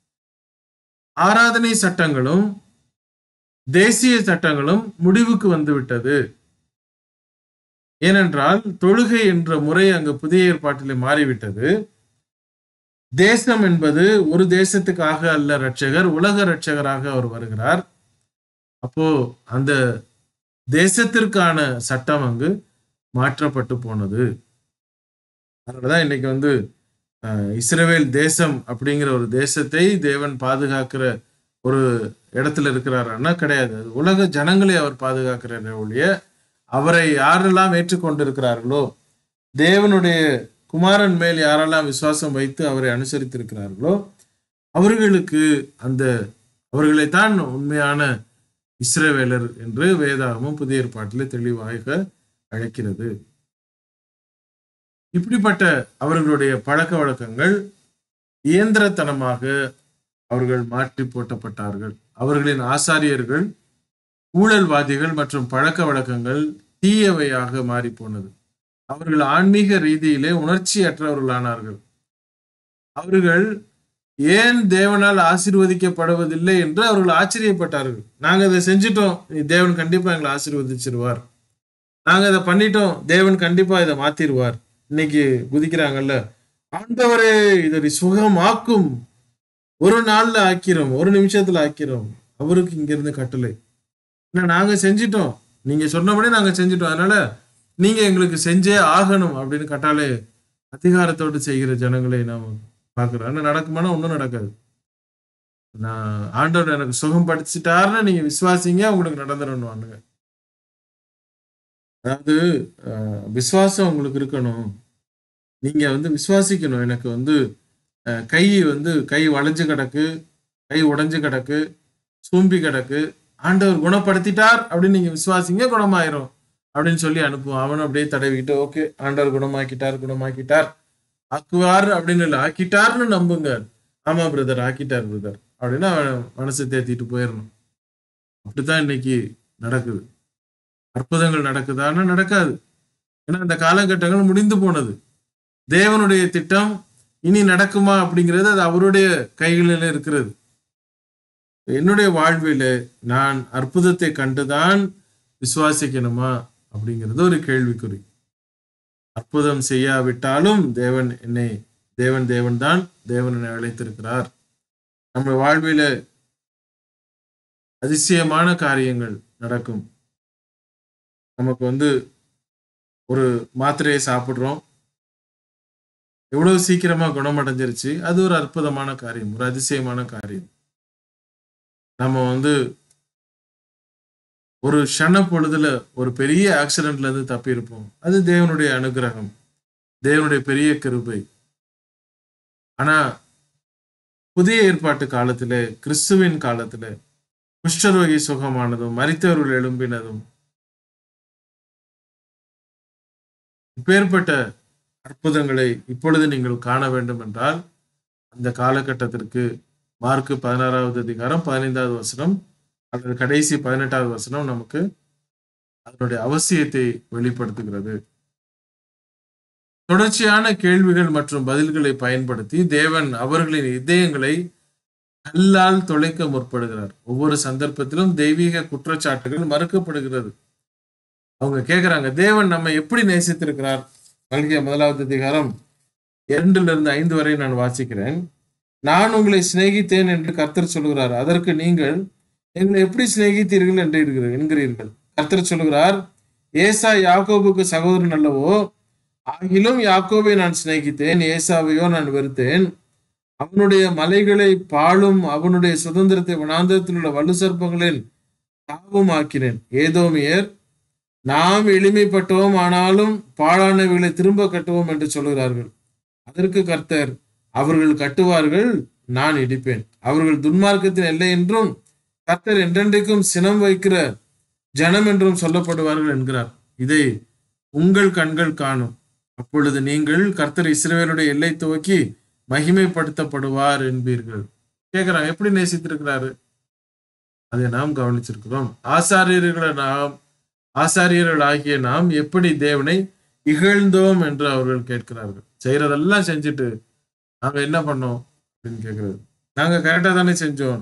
ஆராதனை சட்டங்களும் தேசிய சட்டங்களும் முடிவுக்கு வந்துவிட்டது ஏனென்றால் தொழுகை என்ற முறை அங்கு புதிய ஏற்பாட்டிலே மாறிவிட்டது தேசம் என்பது ஒரு தேசத்துக்காக அல்ல ரட்சகர் உலக ரட்சகராக அவர் வருகிறார் அப்போ அந்த தேசத்திற்கான சட்டம் அங்கு மாற்றப்பட்டு போனது அதனாலதான் இன்னைக்கு வந்து அஹ், இஸ்ரவேல் தேசம் அப்படிங்கிற ஒரு தேசத்தை தேவன் பாதுகாக்கிற ஒரு இடத்துல இருக்கிறாருன்னா கிடையாது அது உலக ஜனங்களை அவர் பாதுகாக்கிறார் ஒழிய அவரை யாரெல்லாம் ஏற்றுக்கொண்டிருக்கிறார்களோ தேவனுடைய குமாரன் மேல் யாரெல்லாம் விசுவாசம் வைத்து அவரை அனுசரித்திருக்கிறார்களோ அவர்களுக்கு அந்த அவர்களைத்தான் உண்மையான இஸ்ரவேலர் என்று வேதாகமும் புதிய ஏற்பாட்டிலே தெளிவாக அழைக்கிறது இப்படிப்பட்ட அவர்களுடைய பழக்க வழக்கங்கள் இயந்திரத்தனமாக அவர்கள் மாற்றி போட்டப்பட்டார்கள் அவர்களின் ஆசாரியர்கள் ஊழல்வாதிகள் மற்றும் பழக்க வழக்கங்கள் தீயவையாக மாறி போனது அவர்கள் ஆன்மீக ரீதியிலே உணர்ச்சியற்றவர்களானார்கள் அவர்கள் ஏன் தேவனால் ஆசீர்வதிக்கப்படுவதில்லை என்று அவர்கள் ஆச்சரியப்பட்டார்கள் நாங்க இதை செஞ்சிட்டோம் தேவன் கண்டிப்பா எங்களை ஆசீர்வதிச்சிருவார் நாங்க இதை பண்ணிட்டோம் தேவன் கண்டிப்பா இதை மாத்திருவார் இன்னைக்கு குதிக்கிறாங்கல்ல ஆண்டவரே இதை சுகமாக்கும் ஒரு நாள்ல ஆக்கிறோம் ஒரு நிமிஷத்துல ஆக்கிறோம் அவருக்கு இங்க இருந்து கட்டளை ஏன்னா நாங்க செஞ்சிட்டோம் நீங்க சொன்னபடி நாங்க செஞ்சிட்டோம் அதனால நீங்க எங்களுக்கு செஞ்சே ஆகணும் அப்படின்னு கட்டாலே அதிகாரத்தோடு செய்கிற ஜனங்களை நாம் பார்க்கிறோம் ஆனா நடக்குமானா ஒன்றும் நடக்காது நான் ஆண்டவர் எனக்கு சுகம் படிச்சுட்டாருன்னு நீங்க விசுவாசிங்க உங்களுக்கு நடந்துடணும் அதாவது அஹ், விசுவாசம் உங்களுக்கு இருக்கணும் நீங்க வந்து விசுவாசிக்கணும் எனக்கு வந்து அஹ், கை வந்து கை வளைஞ்சு கிடக்கு கை உடைஞ்சு கிடக்கு சூம்பி கிடக்கு ஆண்டவர் குணப்படுத்திட்டார் அப்படின்னு நீங்க விசுவாசிங்க குணமாயிரும் அப்படின்னு சொல்லி அனுப்புவோம் அவனும் அப்படியே தடவிக்கிட்டு ஓகே ஆண்டவர் குணமாக்கிட்டார் குணமாக்கிட்டார் ஆக்குவார் அப்படின்னு இல்லை ஆக்கிட்டார்னு நம்புங்க ஆமா பிரதர் ஆக்கிட்டார் பிரதர் அப்படின்னு அவன் மனசை தேத்திட்டு போயிடணும் அப்படித்தான் இன்னைக்கு நடக்குது அற்புதங்கள் நடக்குதான்னா நடக்காது ஏன்னா அந்த காலகட்டங்கள் முடிந்து போனது தேவனுடைய திட்டம் இனி நடக்குமா அப்படிங்கிறது அது அவருடைய கைகளில் இருக்கிறது என்னுடைய வாழ்வில நான் அற்புதத்தை கண்டுதான் விசுவாசிக்கணுமா அப்படிங்கிறது ஒரு கேள்விக்குறி அற்புதம் செய்யாவிட்டாலும் தேவன் என்னை தேவன் தேவன் தான் தேவன் என்னை அழைத்திருக்கிறார் நம்ம வாழ்வில அதிசயமான காரியங்கள் நடக்கும் நமக்கு வந்து ஒரு மாத்திரையை சாப்பிடுறோம் எவ்வளவு சீக்கிரமா குணமடைஞ்சிருச்சு அது ஒரு அற்புதமான காரியம் ஒரு அதிசயமான காரியம் நம்ம வந்து ஒரு க்ஷண பொழுதுல ஒரு பெரிய ஆக்சிடென்ட்ல இருந்து தப்பி இருப்போம் அது தேவனுடைய அனுகிரகம் தேவனுடைய பெரிய கிருபை ஆனா புதிய ஏற்பாட்டு காலத்துல கிறிஸ்துவின் காலத்துல குஷ்டரோகி சுகமானதும் மரித்தவர்கள் எழும்பினதும் இப்பேற்பட்ட அற்புதங்களை இப்பொழுது நீங்கள் காண வேண்டும் என்றால் அந்த காலகட்டத்திற்கு மார்க்கு பதினாறாவது அதிகாரம் பதினைந்தாவது வசனம் அல்லது கடைசி பதினெட்டாவது வசனம் நமக்கு அதனுடைய அவசியத்தை வெளிப்படுத்துகிறது தொடர்ச்சியான கேள்விகள் மற்றும் பதில்களை பயன்படுத்தி தேவன் அவர்களின் இதயங்களை கல்லால் தொலைக்க முற்படுகிறார் ஒவ்வொரு சந்தர்ப்பத்திலும் தெய்வீக குற்றச்சாட்டுகள் மறுக்கப்படுகிறது அவங்க கேக்குறாங்க தேவன் நம்ம எப்படி நேசித்திருக்கிறார் நல்கிய முதலாவது அதிகாரம் இரண்டுல இருந்து ஐந்து வரை நான் வாசிக்கிறேன் நான் உங்களை சிநேகித்தேன் என்று கர்த்தர் சொல்கிறார் அதற்கு நீங்கள் எங்களை எப்படி சிநேகித்தீர்கள் என்று இருக்கிற- என்கிறீர்கள் கர்த்தர் சொல்கிறார் ஏசா யாக்கோபுக்கு சகோதரன் அல்லவோ ஆகிலும் யாக்கோபை நான் சிநேகித்தேன் ஏசாவையோ நான் வெறுத்தேன் அவனுடைய மலைகளை பாழும் அவனுடைய சுதந்திரத்தை வனாந்தரத்தில் உள்ள வலு சர்ப்பங்களின் தாவும் ஆக்கினேன் ஏதோமியர் நாம் எளிமைப்பட்டோம் ஆனாலும் பாழானவைகளை திரும்ப கட்டுவோம் என்று சொல்கிறார்கள் அதற்கு கர்த்தர் அவர்கள் கட்டுவார்கள் நான் இடிப்பேன் அவர்கள் துன்மார்க்கத்தின் எல்லை என்றும் கர்த்தர் என்றென்றைக்கும் சினம் வைக்கிற ஜனம் என்றும் சொல்லப்படுவார்கள் என்கிறார் இதை உங்கள் கண்கள் காணும் அப்பொழுது நீங்கள் கர்த்தர் இஸ்ரவேலுடைய எல்லை துவக்கி மகிமைப்படுத்தப்படுவார் என்பீர்கள் கேக்குறாங்க எப்படி நேசித்திருக்கிறாரு அதை நாம் கவனிச்சிருக்கிறோம் ஆசாரியர்களை நாம் ஆசாரியர்கள் ஆகிய நாம் எப்படி தேவனை இகழ்ந்தோம் என்று அவர்கள் கேட்கிறார்கள் செய்யறதெல்லாம் செஞ்சுட்டு நாங்க என்ன பண்ணோம் அப்படின்னு கேட்கிறது நாங்க கரெக்டா தானே செஞ்சோம்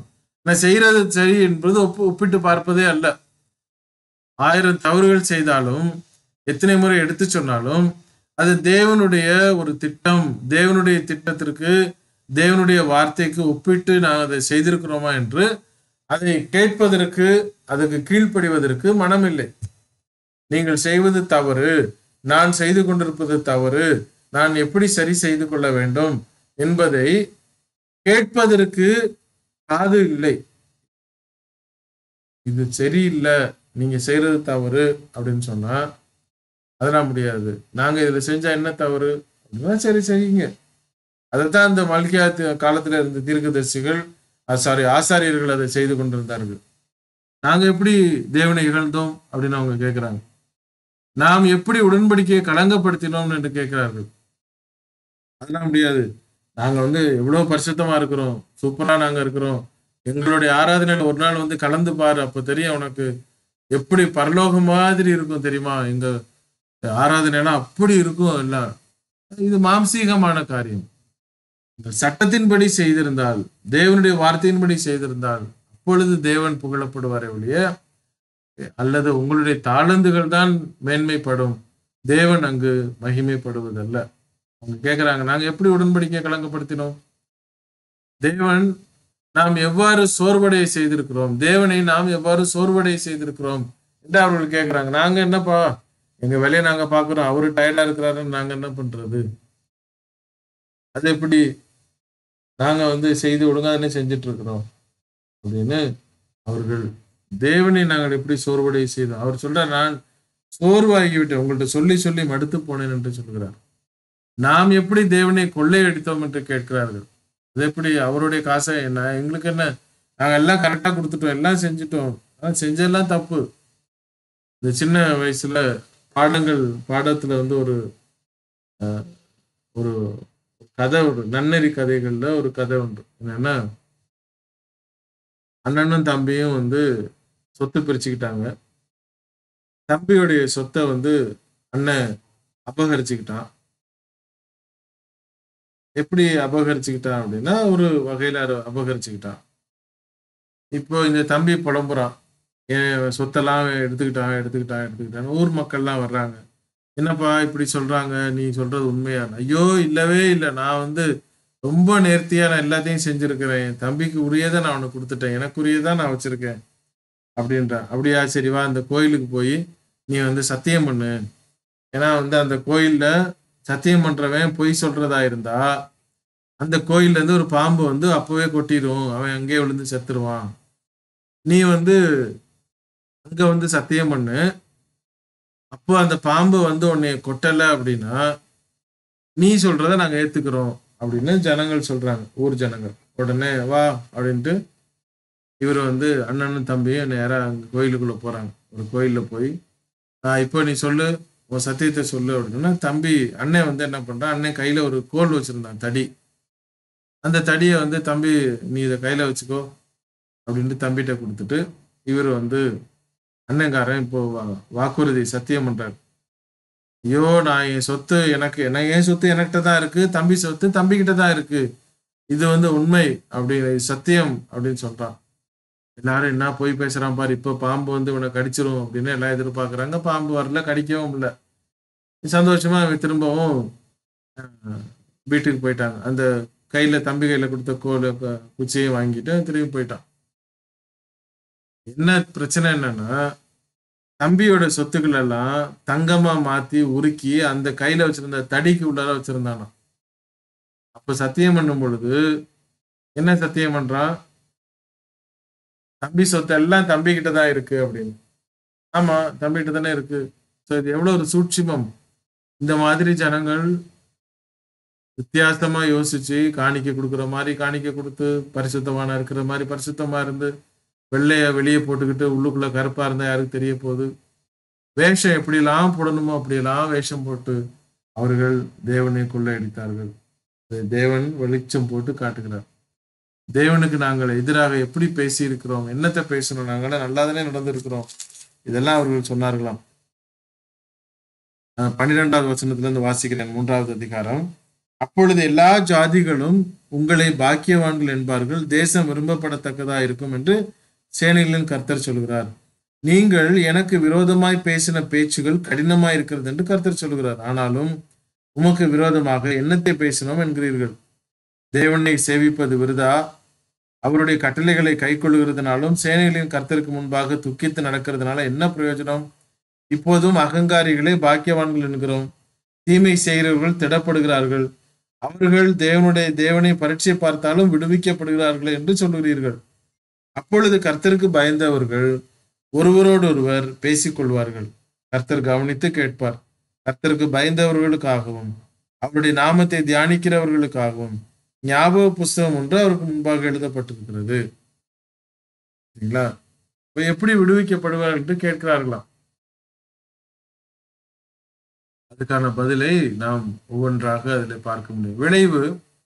நான் செய்யறது சரி என்பது ஒப்பு ஒப்பிட்டு பார்ப்பதே அல்ல ஆயிரம் தவறுகள் செய்தாலும் எத்தனை முறை எடுத்து சொன்னாலும் அது தேவனுடைய ஒரு திட்டம் தேவனுடைய திட்டத்திற்கு தேவனுடைய வார்த்தைக்கு ஒப்பிட்டு நான் அதை செய்திருக்கிறோமா என்று அதை கேட்பதற்கு அதுக்கு கீழ்ப்படிவதற்கு மனமில்லை நீங்கள் செய்வது தவறு நான் செய்து கொண்டிருப்பது தவறு நான் எப்படி சரி செய்து கொள்ள வேண்டும் என்பதை கேட்பதற்கு காது இல்லை இது சரியில்லை நீங்க செய்யறது தவறு அப்படின்னு சொன்னா அதெல்லாம் முடியாது நாங்க இதுல செஞ்சா என்ன தவறு அப்படின்னா சரி செய்யுங்க அதைத்தான் இந்த மல்கியா தி- காலத்துல இருந்த தீர்க்கதரிசிகள் சாரி ஆசாரியர்கள் அதை செய்து கொண்டிருந்தார்கள் நாங்க எப்படி தேவனை இகழ்ந்தோம் அப்படின்னு அவங்க கேட்கிறாங்க நாம் எப்படி உடன்படிக்கையை களங்கப்படுத்தினோம் என்று கேட்கிறார்கள் அதெல்லாம் முடியாது நாங்க வந்து எவ்வளவு பரிசுத்தமா இருக்கிறோம் சூப்பரா நாங்க இருக்கிறோம் எங்களுடைய ஆராதனையில ஒரு நாள் வந்து கலந்து பாரு அப்ப தெரியும் உனக்கு எப்படி பரலோகம் மாதிரி இருக்கும் தெரியுமா எங்க ஆராதனைலாம் அப்படி இருக்கும் எல்லாம் இது மாம்சீகமான காரியம் இந்த சட்டத்தின்படி செய்திருந்தால் தேவனுடைய வார்த்தையின்படி செய்திருந்தால் அப்பொழுது தேவன் புகழப்படுவாரே ஒழிய அல்லது உங்களுடைய தாளந்துகள் தான் மேன்மைப்படும் தேவன் அங்கு மகிமைப்படுவதல்ல அவங்க கேட்கிறாங்க நாங்க எப்படி உடன்படிக்கை கலங்கப்படுத்தினோம் தேவன் நாம் எவ்வாறு சோர்வடைய செய்திருக்கிறோம் தேவனை நாம் எவ்வாறு சோர்வடைய செய்திருக்கிறோம் என்று அவர்கள் கேட்கிறாங்க நாங்க என்னப்பா எங்க வேலையை நாங்க பாக்குறோம் அவரு டயர்டா இருக்கிறாருன்னு நாங்க என்ன பண்றது அது எப்படி நாங்க வந்து செய்து ஒழுங்கா தானே செஞ்சுட்டு இருக்கிறோம் அப்படின்னு அவர்கள் தேவனை நாங்கள் எப்படி சோர்வடைய செய்தோம் அவர் சொல்றார் நான் சோர்வாகிவிட்டேன் உங்கள்ட்ட சொல்லி சொல்லி மடுத்து போனேன் என்று சொல்கிறார் நாம் எப்படி தேவனை கொள்ளையடித்தோம் என்று கேட்கிறார்கள் அது எப்படி அவருடைய காசை என்ன எங்களுக்கு என்ன நாங்க எல்லாம் கரெக்டா கொடுத்துட்டோம் எல்லாம் செஞ்சுட்டோம் ஆனா செஞ்செல்லாம் தப்பு இந்த சின்ன வயசுல பாடங்கள் பாடத்துல வந்து ஒரு அஹ், ஒரு கதை ஒரு நன்னெறி கதைகள்ல ஒரு கதை உண்டு என்னன்னா அண்ணனும் தம்பியும் வந்து சொத்து பிரிச்சுக்கிட்டாங்க தம்பியுடைய சொத்தை வந்து அண்ணன் அபகரிச்சுக்கிட்டான் எப்படி அபகரிச்சுக்கிட்டான் அப்படின்னா ஒரு வகையில அர- அபகரிச்சுக்கிட்டான் இப்போ இந்த தம்பி புலம்புறான் என் சொத்தெல்லாம் அவன் எடுத்துக்கிட்டான் எடுத்துக்கிட்டான் எடுத்துக்கிட்டான் ஊர் மக்கள்லாம் வர்றாங்க என்னப்பா இப்படி சொல்றாங்க நீ சொல்றது உண்மையா ஐயோ இல்லவே இல்லை நான் வந்து ரொம்ப நேர்த்தியா நான் எல்லாத்தையும் செஞ்சிருக்கிறேன் என் தம்பிக்கு உரியதை நான் அவனுக்கு கொடுத்துட்டேன் எனக்குரியதை நான் வச்சிருக்கேன் அப்படின்றான் அப்படியா சரி வா அந்த கோயிலுக்கு போய் நீ வந்து சத்தியம் பண்ணு ஏன்னா வந்து அந்த கோயில்ல சத்தியம் பண்றவன் பொய் சொல்றதா இருந்தா அந்த கோயில்ல இருந்து ஒரு பாம்பு வந்து அப்பவே கொட்டிடும் அவன் அங்கேயே விழுந்து செத்துருவான் நீ வந்து அங்க வந்து சத்தியம் பண்ணு அப்போ அந்த பாம்பு வந்து உன்னை கொட்டல அப்படின்னா நீ சொல்றத நாங்க ஏத்துக்கிறோம் அப்படின்னு ஜனங்கள் சொல்றாங்க ஊர் ஜனங்கள் உடனே வா அப்படின்ட்டு இவர் வந்து அண்ணனும் தம்பியும் நேரா அங்க கோயிலுக்குள்ள போறாங்க ஒரு கோயில்ல போய் "ஆஹ் இப்போ நீ சொல்லு உன் சத்தியத்தை சொல்லு அப்படின்னா தம்பி அண்ணன் வந்து என்ன பண்றான் அண்ணன் கையில ஒரு கோல் வச்சிருந்தான் தடி அந்த தடியை வந்து தம்பி நீ இதை கையில வச்சுக்கோ அப்படின்ட்டு தம்பிகிட்ட கொடுத்துட்டு இவர் வந்து அண்ணங்காரன் இப்போ வா- வாக்குறுதி சத்தியம் பண்றாரு ஐயோ நான் என் சொத்து எனக்கு என்ன என் சொத்து எனக்கிட்ட தான் இருக்கு தம்பி சொத்து தம்பி கிட்ட தான் இருக்கு இது வந்து உண்மை அப்படி இது சத்தியம் அப்படின்னு சொல்றான் எல்லாரும் என்ன போய் பேசுறான் பாரு இப்ப பாம்பு வந்து இவனை கடிச்சிரும் அப்படின்னு எல்லாம் எதிர்பார்க்கறாங்க பாம்பு வரல கடிக்கவும் இல்லை சந்தோஷமா அவன் திரும்பவும் அஹ், வீட்டுக்கு போயிட்டாங்க அந்த கையில தம்பி கையில கொடுத்த கோல க- குச்சியை வாங்கிட்டு அவன் திரும்பி போயிட்டான் என்ன பிரச்சனை என்னன்னா தம்பியோட சொத்துக்கள் எல்லாம் தங்கமா மாத்தி உருக்கி அந்த கையில வச்சிருந்த தடிக்கு உள்ளார வச்சிருந்தானாம் அப்ப சத்தியம் பண்ணும் பொழுது என்ன சத்தியம் பண்றான் தம்பி சொத்து எல்லாம் தம்பி கிட்ட தான் இருக்கு அப்படின்னு ஆமா தம்பி கிட்ட தானே இருக்கு ஸோ இது எவ்வளவு ஒரு சூட்சிமம் இந்த மாதிரி ஜனங்கள் வித்தியாசமா யோசிச்சு காணிக்கை கொடுக்குற மாதிரி காணிக்கை கொடுத்து பரிசுத்தமான இருக்கிற மாதிரி பரிசுத்தமா இருந்து வெள்ளைய வெளியே போட்டுக்கிட்டு உள்ளுக்குள்ள கருப்பா இருந்தா யாருக்கு தெரிய போகுது வேஷம் எப்படியெல்லாம் போடணுமோ அப்படியெல்லாம் வேஷம் போட்டு அவர்கள் தேவனை கொள்ளையடித்தார்கள் இதை தேவன் வெளிச்சம் போட்டு காட்டுகிறார் தேவனுக்கு நாங்கள் எதிராக எப்படி பேசி இருக்கிறோம் என்னத்தை பேசணும் நாங்கள் நல்லா தானே நடந்திருக்கிறோம் இதெல்லாம் அவர்கள் சொன்னார்களாம் அஹ் பன்னிரெண்டாவது வசனத்துல இருந்து வாசிக்கிறேன் மூன்றாவது அதிகாரம் அப்பொழுது எல்லா ஜாதிகளும் உங்களை பாக்கியவான்கள் என்பார்கள் தேசம் விரும்பப்படத்தக்கதா இருக்கும் என்று சேனைகளின் கர்த்தர் சொல்கிறார் நீங்கள் எனக்கு விரோதமாய் பேசின பேச்சுகள் கடினமாய் இருக்கிறது என்று கர்த்தர் சொல்கிறார் ஆனாலும் உமக்கு விரோதமாக என்னத்தை பேசினோம் என்கிறீர்கள் தேவனை சேவிப்பது விருதா அவருடைய கட்டளைகளை கை கொள்ளுகிறதுனாலும் சேனைகளின் கர்த்தருக்கு முன்பாக துக்கித்து நடக்கிறதுனால என்ன பிரயோஜனம் இப்போதும் அகங்காரிகளே பாக்கியவான்கள் என்கிறோம் தீமை செய்கிறவர்கள் திடப்படுகிறார்கள் அவர்கள் தேவனுடைய தேவனை பரீட்சை பார்த்தாலும் விடுவிக்கப்படுகிறார்கள் என்று சொல்லுகிறீர்கள் அப்பொழுது கர்த்தருக்கு பயந்தவர்கள் ஒருவரோடு ஒருவர் பேசிக்கொள்வார்கள் கர்த்தர் கவனித்து கேட்பார் கர்த்தருக்கு பயந்தவர்களுக்காகவும் அவருடைய நாமத்தை தியானிக்கிறவர்களுக்காகவும் ஞாபக புஸ்தகம் ஒன்று அவருக்கு முன்பாக எழுதப்பட்டிருக்கிறது சரிங்களா இப்ப எப்படி விடுவிக்கப்படுவார் என்று கேட்கிறார்களாம் அதுக்கான பதிலை நாம் ஒவ்வொன்றாக அதில் பார்க்க முடியும் விளைவு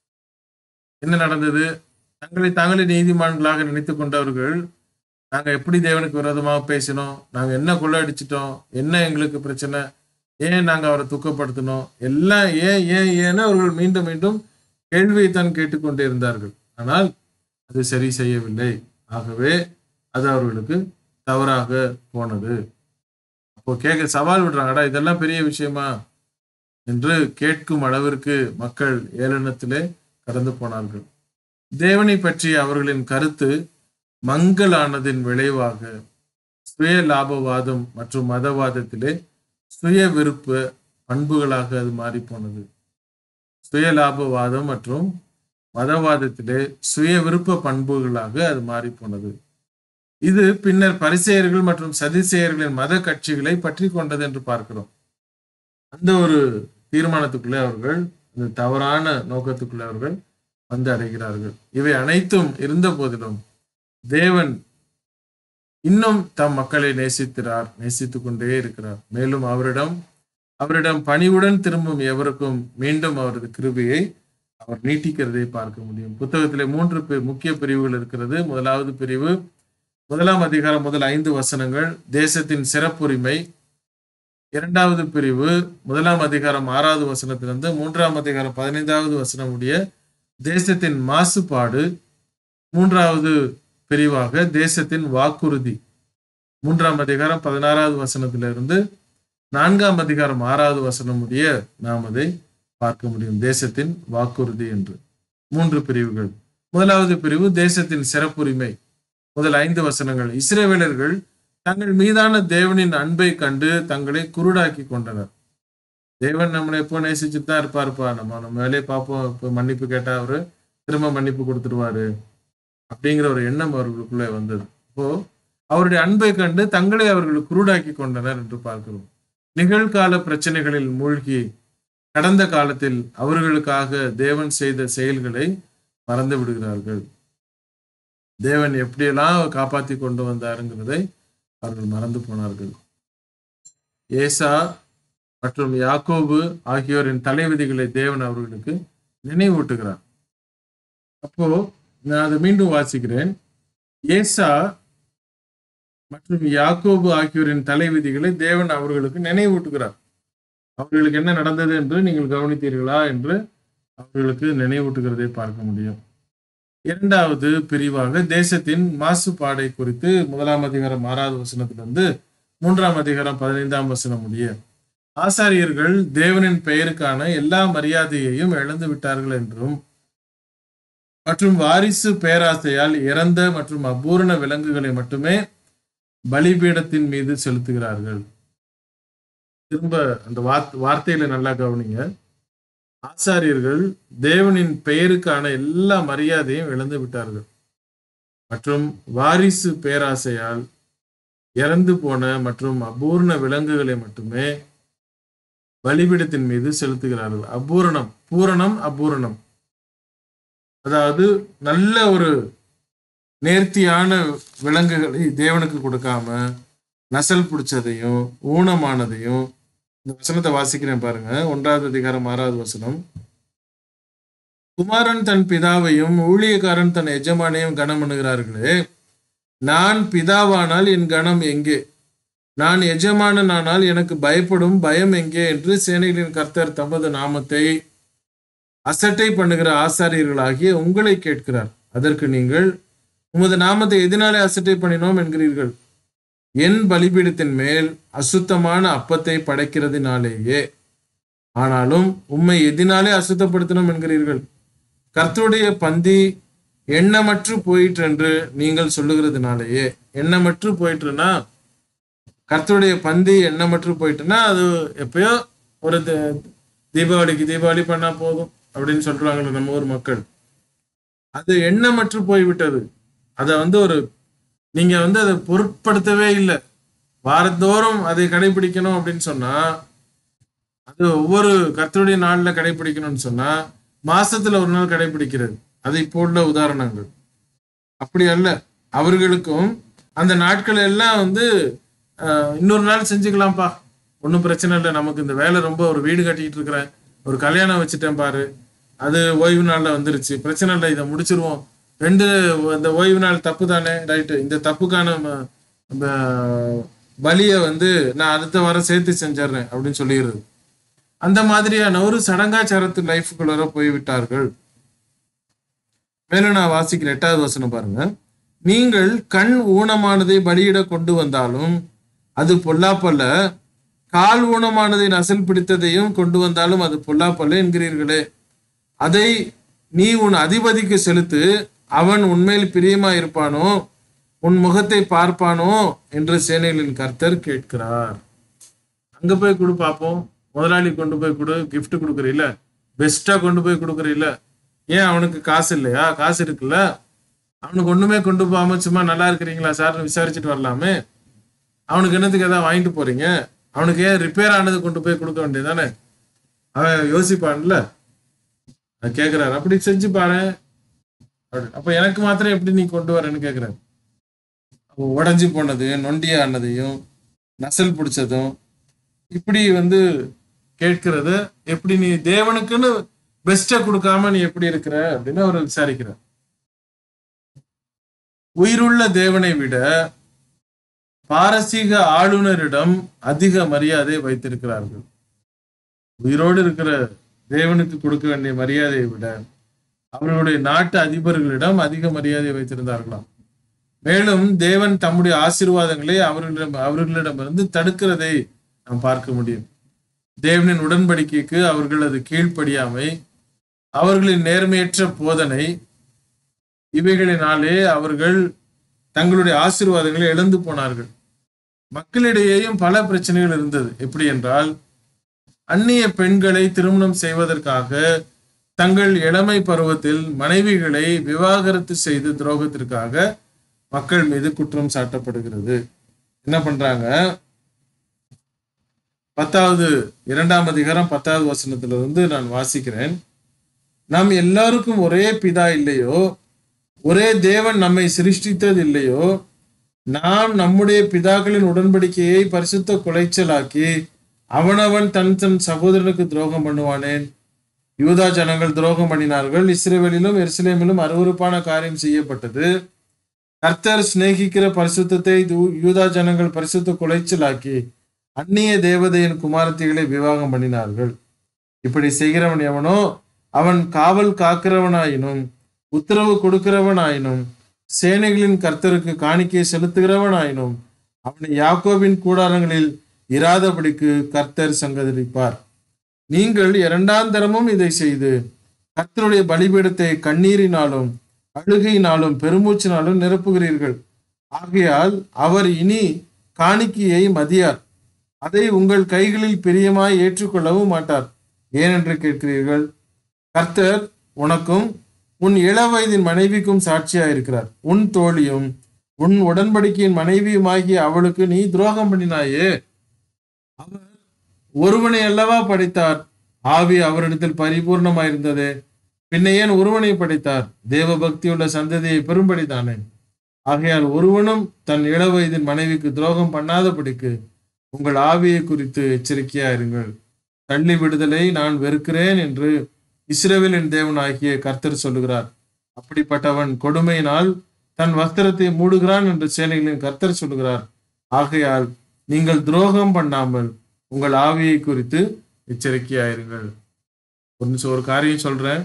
என்ன நடந்தது தங்களை தாங்களே நீதிமான்களாக நினைத்து கொண்டவர்கள் நாங்க எப்படி தேவனுக்கு விரோதமாக பேசினோம் நாங்க என்ன கொள்ளடிச்சிட்டோம் என்ன எங்களுக்கு பிரச்சனை ஏன் நாங்க அவரை துக்கப்படுத்தினோம் எல்லாம் ஏன் ஏன் ஏன்னு அவர்கள் மீண்டும் மீண்டும் கேள்வியைத்தான் கேட்டுக்கொண்டே இருந்தார்கள் ஆனால் அது சரி செய்யவில்லை ஆகவே அது அவர்களுக்கு தவறாக போனது அப்போ கேட்க சவால் விடுறாங்கடா இதெல்லாம் பெரிய விஷயமா என்று கேட்கும் அளவிற்கு மக்கள் ஏளனத்திலே கடந்து போனார்கள் தேவனை பற்றிய அவர்களின் கருத்து மங்கலானதின் விளைவாக சுய லாபவாதம் மற்றும் மதவாதத்திலே சுய விருப்ப பண்புகளாக அது மாறி போனது சுய லாபவாதம் மற்றும் மதவாதத்திலே சுய விருப்ப பண்புகளாக அது மாறி போனது இது பின்னர் பரிசெயர்கள் மற்றும் சதிசெயர்களின் மத கட்சிகளை பற்றி கொண்டது என்று பார்க்கிறோம் அந்த ஒரு தீர்மானத்துக்குள்ளே அவர்கள் அந்த தவறான நோக்கத்துக்குள்ளே அவர்கள் வந்து அடைகிறார்கள் இவை அனைத்தும் இருந்த போதிலும் தேவன் இன்னும் தம் மக்களை நேசிக்கிறார் நேசித்துக் கொண்டே இருக்கிறார் மேலும் அவரிடம் அவரிடம் பணிவுடன் திரும்பும் எவருக்கும் மீண்டும் அவரது கிருபையை அவர் நீட்டிக்கிறதை பார்க்க முடியும் புத்தகத்திலே மூன்று பி- முக்கிய பிரிவுகள் இருக்கிறது முதலாவது பிரிவு முதலாம் அதிகாரம் முதல் ஐந்து வசனங்கள் தேசத்தின் சிறப்புரிமை இரண்டாவது பிரிவு முதலாம் அதிகாரம் ஆறாவது வசனத்திலிருந்து மூன்றாம் அதிகாரம் பதினைந்தாவது வசனம் உடைய தேசத்தின் மாசுபாடு மூன்றாவது பிரிவாக தேசத்தின் வாக்குறுதி மூன்றாம் அதிகாரம் பதினாறாவது வசனத்திலிருந்து நான்காம் அதிகாரம் ஆறாவது வசனம் உடைய நாம் அதை பார்க்க முடியும் தேசத்தின் வாக்குறுதி என்று மூன்று பிரிவுகள் முதலாவது பிரிவு தேசத்தின் சிறப்புரிமை முதல் ஐந்து வசனங்கள் இஸ்ரேவேலர்கள் தங்கள் மீதான தேவனின் அன்பை கண்டு தங்களை குருடாக்கி கொண்டனர் தேவன் நம்மளை எப்போ நேசிச்சுட்டு தான் இருப்பாருப்பா நம்ம நம்ம வேலையை பார்ப்போம் இப்போ மன்னிப்பு கேட்டா அவரு திரும்ப மன்னிப்பு கொடுத்துருவாரு அப்படிங்கிற ஒரு எண்ணம் அவர்களுக்குள்ளே வந்தது இப்போ அவருடைய அன்பை கண்டு தங்களை அவர்கள் குருடாக்கி கொண்டனர் என்று பார்க்கிறோம் நிகழ்கால பிரச்சனைகளில் மூழ்கி கடந்த காலத்தில் அவர்களுக்காக தேவன் செய்த செயல்களை மறந்து விடுகிறார்கள் தேவன் எப்படியெல்லாம் காப்பாத்தி கொண்டு வந்தாருங்கிறதை அவர்கள் மறந்து போனார்கள் ஏசா மற்றும் யாக்கோபு ஆகியோரின் தலைவிதிகளை தேவன் அவர்களுக்கு நினைவூட்டுகிறார் அப்போ நான் அதை மீண்டும் வாசிக்கிறேன் ஏசா மற்றும் யாக்கோபு ஆகியோரின் தலைவிதிகளை தேவன் அவர்களுக்கு நினைவூட்டுகிறார் அவர்களுக்கு என்ன நடந்தது என்று நீங்கள் கவனித்தீர்களா என்று அவர்களுக்கு நினைவூட்டுகிறதை பார்க்க முடியும் இரண்டாவது பிரிவாக தேசத்தின் மாசுபாடை குறித்து முதலாம் அதிகாரம் ஆறாவது வசனத்திலிருந்து மூன்றாம் அதிகாரம் பதினைந்தாம் வசனம் முடிய ஆசாரியர்கள் தேவனின் பெயருக்கான எல்லா மரியாதையையும் இழந்து விட்டார்கள் என்றும் மற்றும் வாரிசு பேராசையால் இறந்த மற்றும் அபூரண விலங்குகளை மட்டுமே பலிபீடத்தின் மீது செலுத்துகிறார்கள் திரும்ப அந்த வார்த் வார்த்தையில நல்லா கவனிங்க ஆசாரியர்கள் தேவனின் பெயருக்கான எல்லா மரியாதையும் இழந்து விட்டார்கள் மற்றும் வாரிசு பேராசையால் இறந்து போன மற்றும் அபூர்ண விலங்குகளை மட்டுமே பலிபீடத்தின் மீது செலுத்துகிறார்கள் அபூரணம் பூரணம் அபூரணம் அதாவது நல்ல ஒரு நேர்த்தியான விலங்குகளை தேவனுக்கு கொடுக்காம நசல் பிடிச்சதையும் ஊனமானதையும் இந்த வசனத்தை வாசிக்கிறேன் பாருங்க ஒன்றாவது அதிகாரம் ஆறாவது வசனம் குமாரன் தன் பிதாவையும் ஊழியக்காரன் தன் எஜமானையும் கனம் பண்ணுகிறார்களே நான் பிதாவானால் என் கணம் எங்கே நான் எஜமானனானால் எனக்கு பயப்படும் பயம் எங்கே என்று சேனைகளின் கர்த்தர் தமது நாமத்தை அசட்டை பண்ணுகிற ஆசாரியர்களாகிய உங்களை கேட்கிறார் அதற்கு நீங்கள் உமது நாமத்தை எதனாலே அசட்டை பண்ணினோம் என்கிறீர்கள் என் பலிபீடத்தின் மேல் அசுத்தமான அப்பத்தை படைக்கிறதினாலேயே ஆனாலும் உம்மை எதினாலே அசுத்தப்படுத்தணும் என்கிறீர்கள் கர்த்தருடைய பந்தி எண்ணமற்று போயிற்று என்று நீங்கள் சொல்லுகிறதுனாலேயே எண்ணமற்று போயிட்டுனா கர்த்தருடைய பந்தி எண்ணமற்று போயிட்டுனா அது எப்பயோ ஒரு தி- தீபாவளிக்கு தீபாவளி பண்ணா போதும் அப்படின்னு சொல்றாங்களே நம்ம ஊர் மக்கள் அது எண்ணமற்று போய்விட்டது அதை வந்து ஒரு நீங்க வந்து அதை பொருட்படுத்தவே இல்லை வாரந்தோறும் அதை கடைபிடிக்கணும் அப்படின்னு சொன்னா அது ஒவ்வொரு கர்த்தருடைய நாள்ல கடைபிடிக்கணும்னு சொன்னா மாசத்துல ஒரு நாள் கடைபிடிக்கிறது அது இப்போ உள்ள உதாரணங்கள் அப்படி அல்ல அவர்களுக்கும் அந்த நாட்கள் எல்லாம் வந்து ஆஹ், இன்னொரு நாள் செஞ்சுக்கலாம்ப்பா ஒன்றும் பிரச்சனை இல்லை நமக்கு இந்த வேலை ரொம்ப ஒரு வீடு கட்டிட்டு இருக்கிறேன் ஒரு கல்யாணம் வச்சுட்டேன் பாரு அது ஓய்வு நாள்ல வந்துருச்சு பிரச்சனை இல்லை இதை முடிச்சிருவோம் ரெண்டு இந்த ஓய்வு நாள் தப்பு தானே ரைட்டு இந்த தப்புக்கான ம- ம- பலியை வந்து நான் அடுத்த வாரம் சேர்த்து செஞ்சிடுறேன் அப்படின்னு சொல்லிடுறது அந்த மாதிரியான ஒரு சடங்காச்சாரத்து லைஃபுக்குள்ளார போய்விட்டார்கள் மேலும் நான் வாசிக்கிற எட்டாவது வசனம் பாருங்க நீங்கள் கண் ஊனமானதை பலியிட கொண்டு வந்தாலும் அது பொல்லாப்பல்ல கால் ஊனமானதை நசல் பிடித்ததையும் கொண்டு வந்தாலும் அது பொல்லாப்பல்ல என்கிறீர்களே அதை நீ உன் அதிபதிக்கு செலுத்து அவன் உண்மையில் பிரியமா இருப்பானோ உன் முகத்தை பார்ப்பானோ என்று சேனைகளின் கர்த்தர் கேட்கிறார் அங்க போய் கொடு பார்ப்போம் முதலாளி கொண்டு போய் கொடு gift கொடுக்குறீல்ல பெஸ்டா கொண்டு போய் கொடுக்குறீல்ல ஏன் அவனுக்கு காசு இல்லையா காசு இருக்குல்ல அவனுக்கு ஒண்ணுமே கொண்டு போகாம சும்மா நல்லா இருக்கிறீங்களா சார்னு விசாரிச்சுட்டு வரலாமே அவனுக்கு என்னத்துக்கு ஏதாவது வாங்கிட்டு போறீங்க அவனுக்கு ஏன் ரிப்பேர் ஆனது கொண்டு போய் கொடுக்க வேண்டியதானே அவன் யோசிப்பான்ல நான் கேக்குறாரு அப்படி செஞ்சு பாரு அப்படி- அப்ப எனக்கு மாத்திரம் எப்படி நீ கொண்டு வரேன்னு கேக்குறாரு அப்போ உடைஞ்சு போனது நொண்டியானதையும் நசல் பிடிச்சதும் இப்படி வந்து கேட்கிறது எப்படி நீ தேவனுக்குன்னு பெஸ்டா கொடுக்காம நீ எப்படி இருக்கிற அப்படின்னு அவர் விசாரிக்கிறார் உயிருள்ள தேவனை விட பாரசீக ஆளுநரிடம் அதிக மரியாதை வைத்திருக்கிறார்கள் உயிரோடு இருக்கிற தேவனுக்கு கொடுக்க வேண்டிய மரியாதையை விட அவர்களுடைய நாட்டு அதிபர்களிடம் அதிக மரியாதை வைத்திருந்தார்களாம் மேலும் தேவன் தம்முடைய ஆசீர்வாதங்களை அவர்களிடம் அவர்களிடமிருந்து தடுக்கிறதை நாம் பார்க்க முடியும் தேவனின் உடன்படிக்கைக்கு அவர்களது கீழ்ப்படியாமை அவர்களின் நேர்மையற்ற போதனை இவைகளினாலே அவர்கள் தங்களுடைய ஆசீர்வாதங்களை இழந்து போனார்கள் மக்களிடையேயும் பல பிரச்சனைகள் இருந்தது எப்படி என்றால் அந்நிய பெண்களை திருமணம் செய்வதற்காக தங்கள் இளமை பருவத்தில் மனைவிகளை விவாகரத்து செய்து துரோகத்திற்காக மக்கள் மீது குற்றம் சாட்டப்படுகிறது என்ன பண்றாங்க பத்தாவது இரண்டாம் அதிகாரம் பத்தாவது வசனத்திலிருந்து நான் வாசிக்கிறேன் நாம் எல்லாருக்கும் ஒரே பிதா இல்லையோ ஒரே தேவன் நம்மை சிருஷ்டித்தது இல்லையோ நாம் நம்முடைய பிதாக்களின் உடன்படிக்கையை பரிசுத்த குலைச்சலாக்கி அவனவன் தன் தன் சகோதரனுக்கு துரோகம் பண்ணுவானேன் யூதா ஜனங்கள் துரோகம் பண்ணினார்கள் இஸ்ரேவேலிலும் எருசலேமிலும் அருவருப்பான காரியம் செய்யப்பட்டது கர்த்தர் சிநேகிக்கிற பரிசுத்தத்தை யூ- யூதா ஜனங்கள் பரிசுத்த குலைச்சலாக்கி அந்நிய தேவதையின் குமாரத்திகளை விவாகம் பண்ணினார்கள் இப்படி செய்கிறவன் எவனோ அவன் காவல் காக்கிறவனாயினும் உத்தரவு கொடுக்கிறவனாயினும் சேனைகளின் கர்த்தருக்கு காணிக்கை செலுத்துகிறவனாயினும் அவனை யாக்கோபின் கூடாரங்களில் இராதபடிக்கு கர்த்தர் சங்கதரிப்பார் நீங்கள் இரண்டாம் தரமும் இதை செய்து கர்த்தருடைய பலிபீடத்தை கண்ணீரினாலும் அழுகையினாலும் பெருமூச்சினாலும் நிரப்புகிறீர்கள் ஆகையால் அவர் இனி காணிக்கையை மதியார் அதை உங்கள் கைகளில் பிரியமாய் ஏற்றுக்கொள்ளவும் மாட்டார் ஏனென்று கேட்கிறீர்கள் கர்த்தர் உனக்கும் உன் இளவயதின் மனைவிக்கும் சாட்சியாயிருக்கிறார் உன் தோழியும் உன் உடன்படிக்கையின் மனைவியுமாகிய அவளுக்கு நீ துரோகம் பண்ணினாயே அவர் ஒருவனை அல்லவா படைத்தார் ஆவி அவரிடத்தில் பரிபூர்ணமாயிருந்ததே பின்ன ஏன் ஒருவனை படைத்தார் தேவ பக்தியுள்ள சந்ததியை பெரும்படிதானே ஆகையால் ஒருவனும் தன் இளவயதின் மனைவிக்கு துரோகம் பண்ணாதபடிக்கு உங்கள் ஆவியை குறித்து எச்சரிக்கையா இருங்கள் தள்ளி விடுதலை நான் வெறுக்கிறேன் என்று இஸ்ரவேலின் தேவனாகிய கர்த்தர் சொல்லுகிறார் அப்படிப்பட்டவன் கொடுமையினால் தன் வஸ்திரத்தை மூடுகிறான் என்று சேனைகளின் கர்த்தர் சொல்லுகிறார் ஆகையால் நீங்கள் துரோகம் பண்ணாமல் உங்கள் ஆவியை குறித்து எச்சரிக்கையாயிருங்கள் ஒரு நிமிஷம் ஒரு காரியம் சொல்றேன்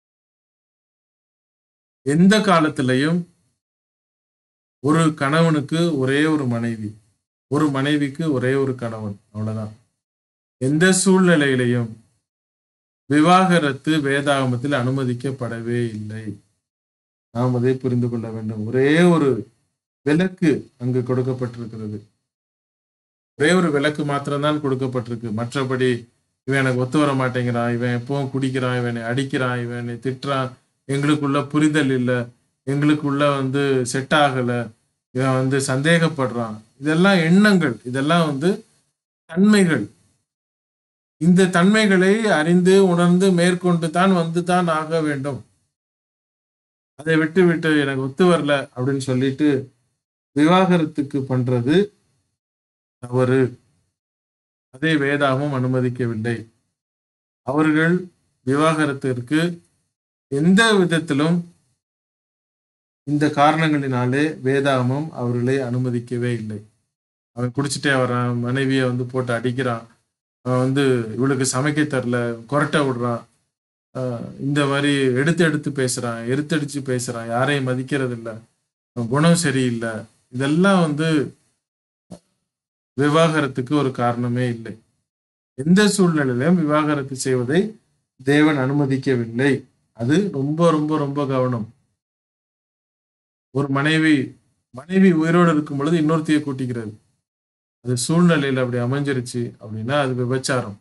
எந்த காலத்திலையும் ஒரு கணவனுக்கு ஒரே ஒரு மனைவி ஒரு மனைவிக்கு ஒரே ஒரு கணவன் அவ்வளவுதான் எந்த சூழ்நிலையிலையும் விவாகரத்து வேதாகமத்தில் அனுமதிக்கப்படவே இல்லை நாம் அதை புரிந்து கொள்ள வேண்டும் ஒரே ஒரு விலக்கு அங்கு கொடுக்கப்பட்டிருக்கிறது ஒரே ஒரு விலக்கு மாத்திரம்தான் கொடுக்கப்பட்டிருக்கு மற்றபடி இவன் எனக்கு ஒத்து வர மாட்டேங்கிறான் இவன் எப்பவும் குடிக்கிறான் இவனை அடிக்கிறான் இவனை திட்டுறான் எங்களுக்குள்ள புரிதல் இல்லை எங்களுக்குள்ள வந்து செட் ஆகலை இவன் வந்து சந்தேகப்படுறான் இதெல்லாம் எண்ணங்கள் இதெல்லாம் வந்து தன்மைகள் இந்த தன்மைகளை அறிந்து உணர்ந்து மேற்கொண்டு தான் வந்து தான் ஆக வேண்டும் அதை விட்டு விட்டு எனக்கு ஒத்து வரல அப்படின்னு சொல்லிட்டு விவாகரத்துக்கு பண்றது தவறு அதே வேதாகமும் அனுமதிக்கவில்லை அவர்கள் விவாகரத்திற்கு எந்த விதத்திலும் இந்த காரணங்களினாலே வேதாகமம் அவர்களை அனுமதிக்கவே இல்லை அவன் குடிச்சிட்டே வரான் மனைவியை வந்து போட்டு அடிக்கிறான் அவன் வந்து இவளுக்கு சமைக்க தரல கொரட்டை விடுறான் ஆஹ் இந்த மாதிரி எடுத்து எடுத்து பேசுறான் எருத்தடிச்சு பேசுறான் யாரையும் மதிக்கிறது இல்லை அவன் குணம் சரியில்லை இதெல்லாம் வந்து விவாகரத்துக்கு ஒரு காரணமே இல்லை எந்த சூழ்நிலையிலும் விவாகரத்து செய்வதை தேவன் அனுமதிக்கவில்லை அது ரொம்ப ரொம்ப ரொம்ப கவனம் ஒரு மனைவி மனைவி உயிரோடு இருக்கும் பொழுது இன்னொருத்தைய கூட்டிக்கிறது அது சூழ்நிலையில அப்படி அமைஞ்சிருச்சு அப்படின்னா அது விபச்சாரம்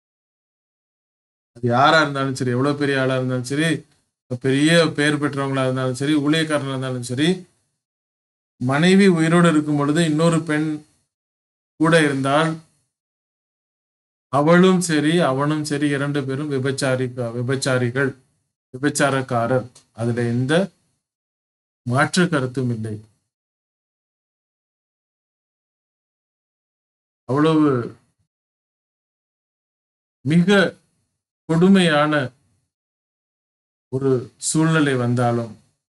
அது யாரா இருந்தாலும் சரி எவ்வளவு பெரிய ஆளா இருந்தாலும் சரி பெரிய பேர் பெற்றவங்களா இருந்தாலும் சரி ஊழியக்காரனா இருந்தாலும் சரி மனைவி உயிரோடு இருக்கும் பொழுது இன்னொரு பெண் கூட இருந்தால் அவளும் சரி அவனும் சரி இரண்டு பேரும் விபச்சாரி விபச்சாரிகள் விபச்சாரக்காரர் அதுல எந்த மாற்று கருத்தும் இல்லை அவ்வளவு மிக கொடுமையான ஒரு சூழ்நிலை வந்தாலும்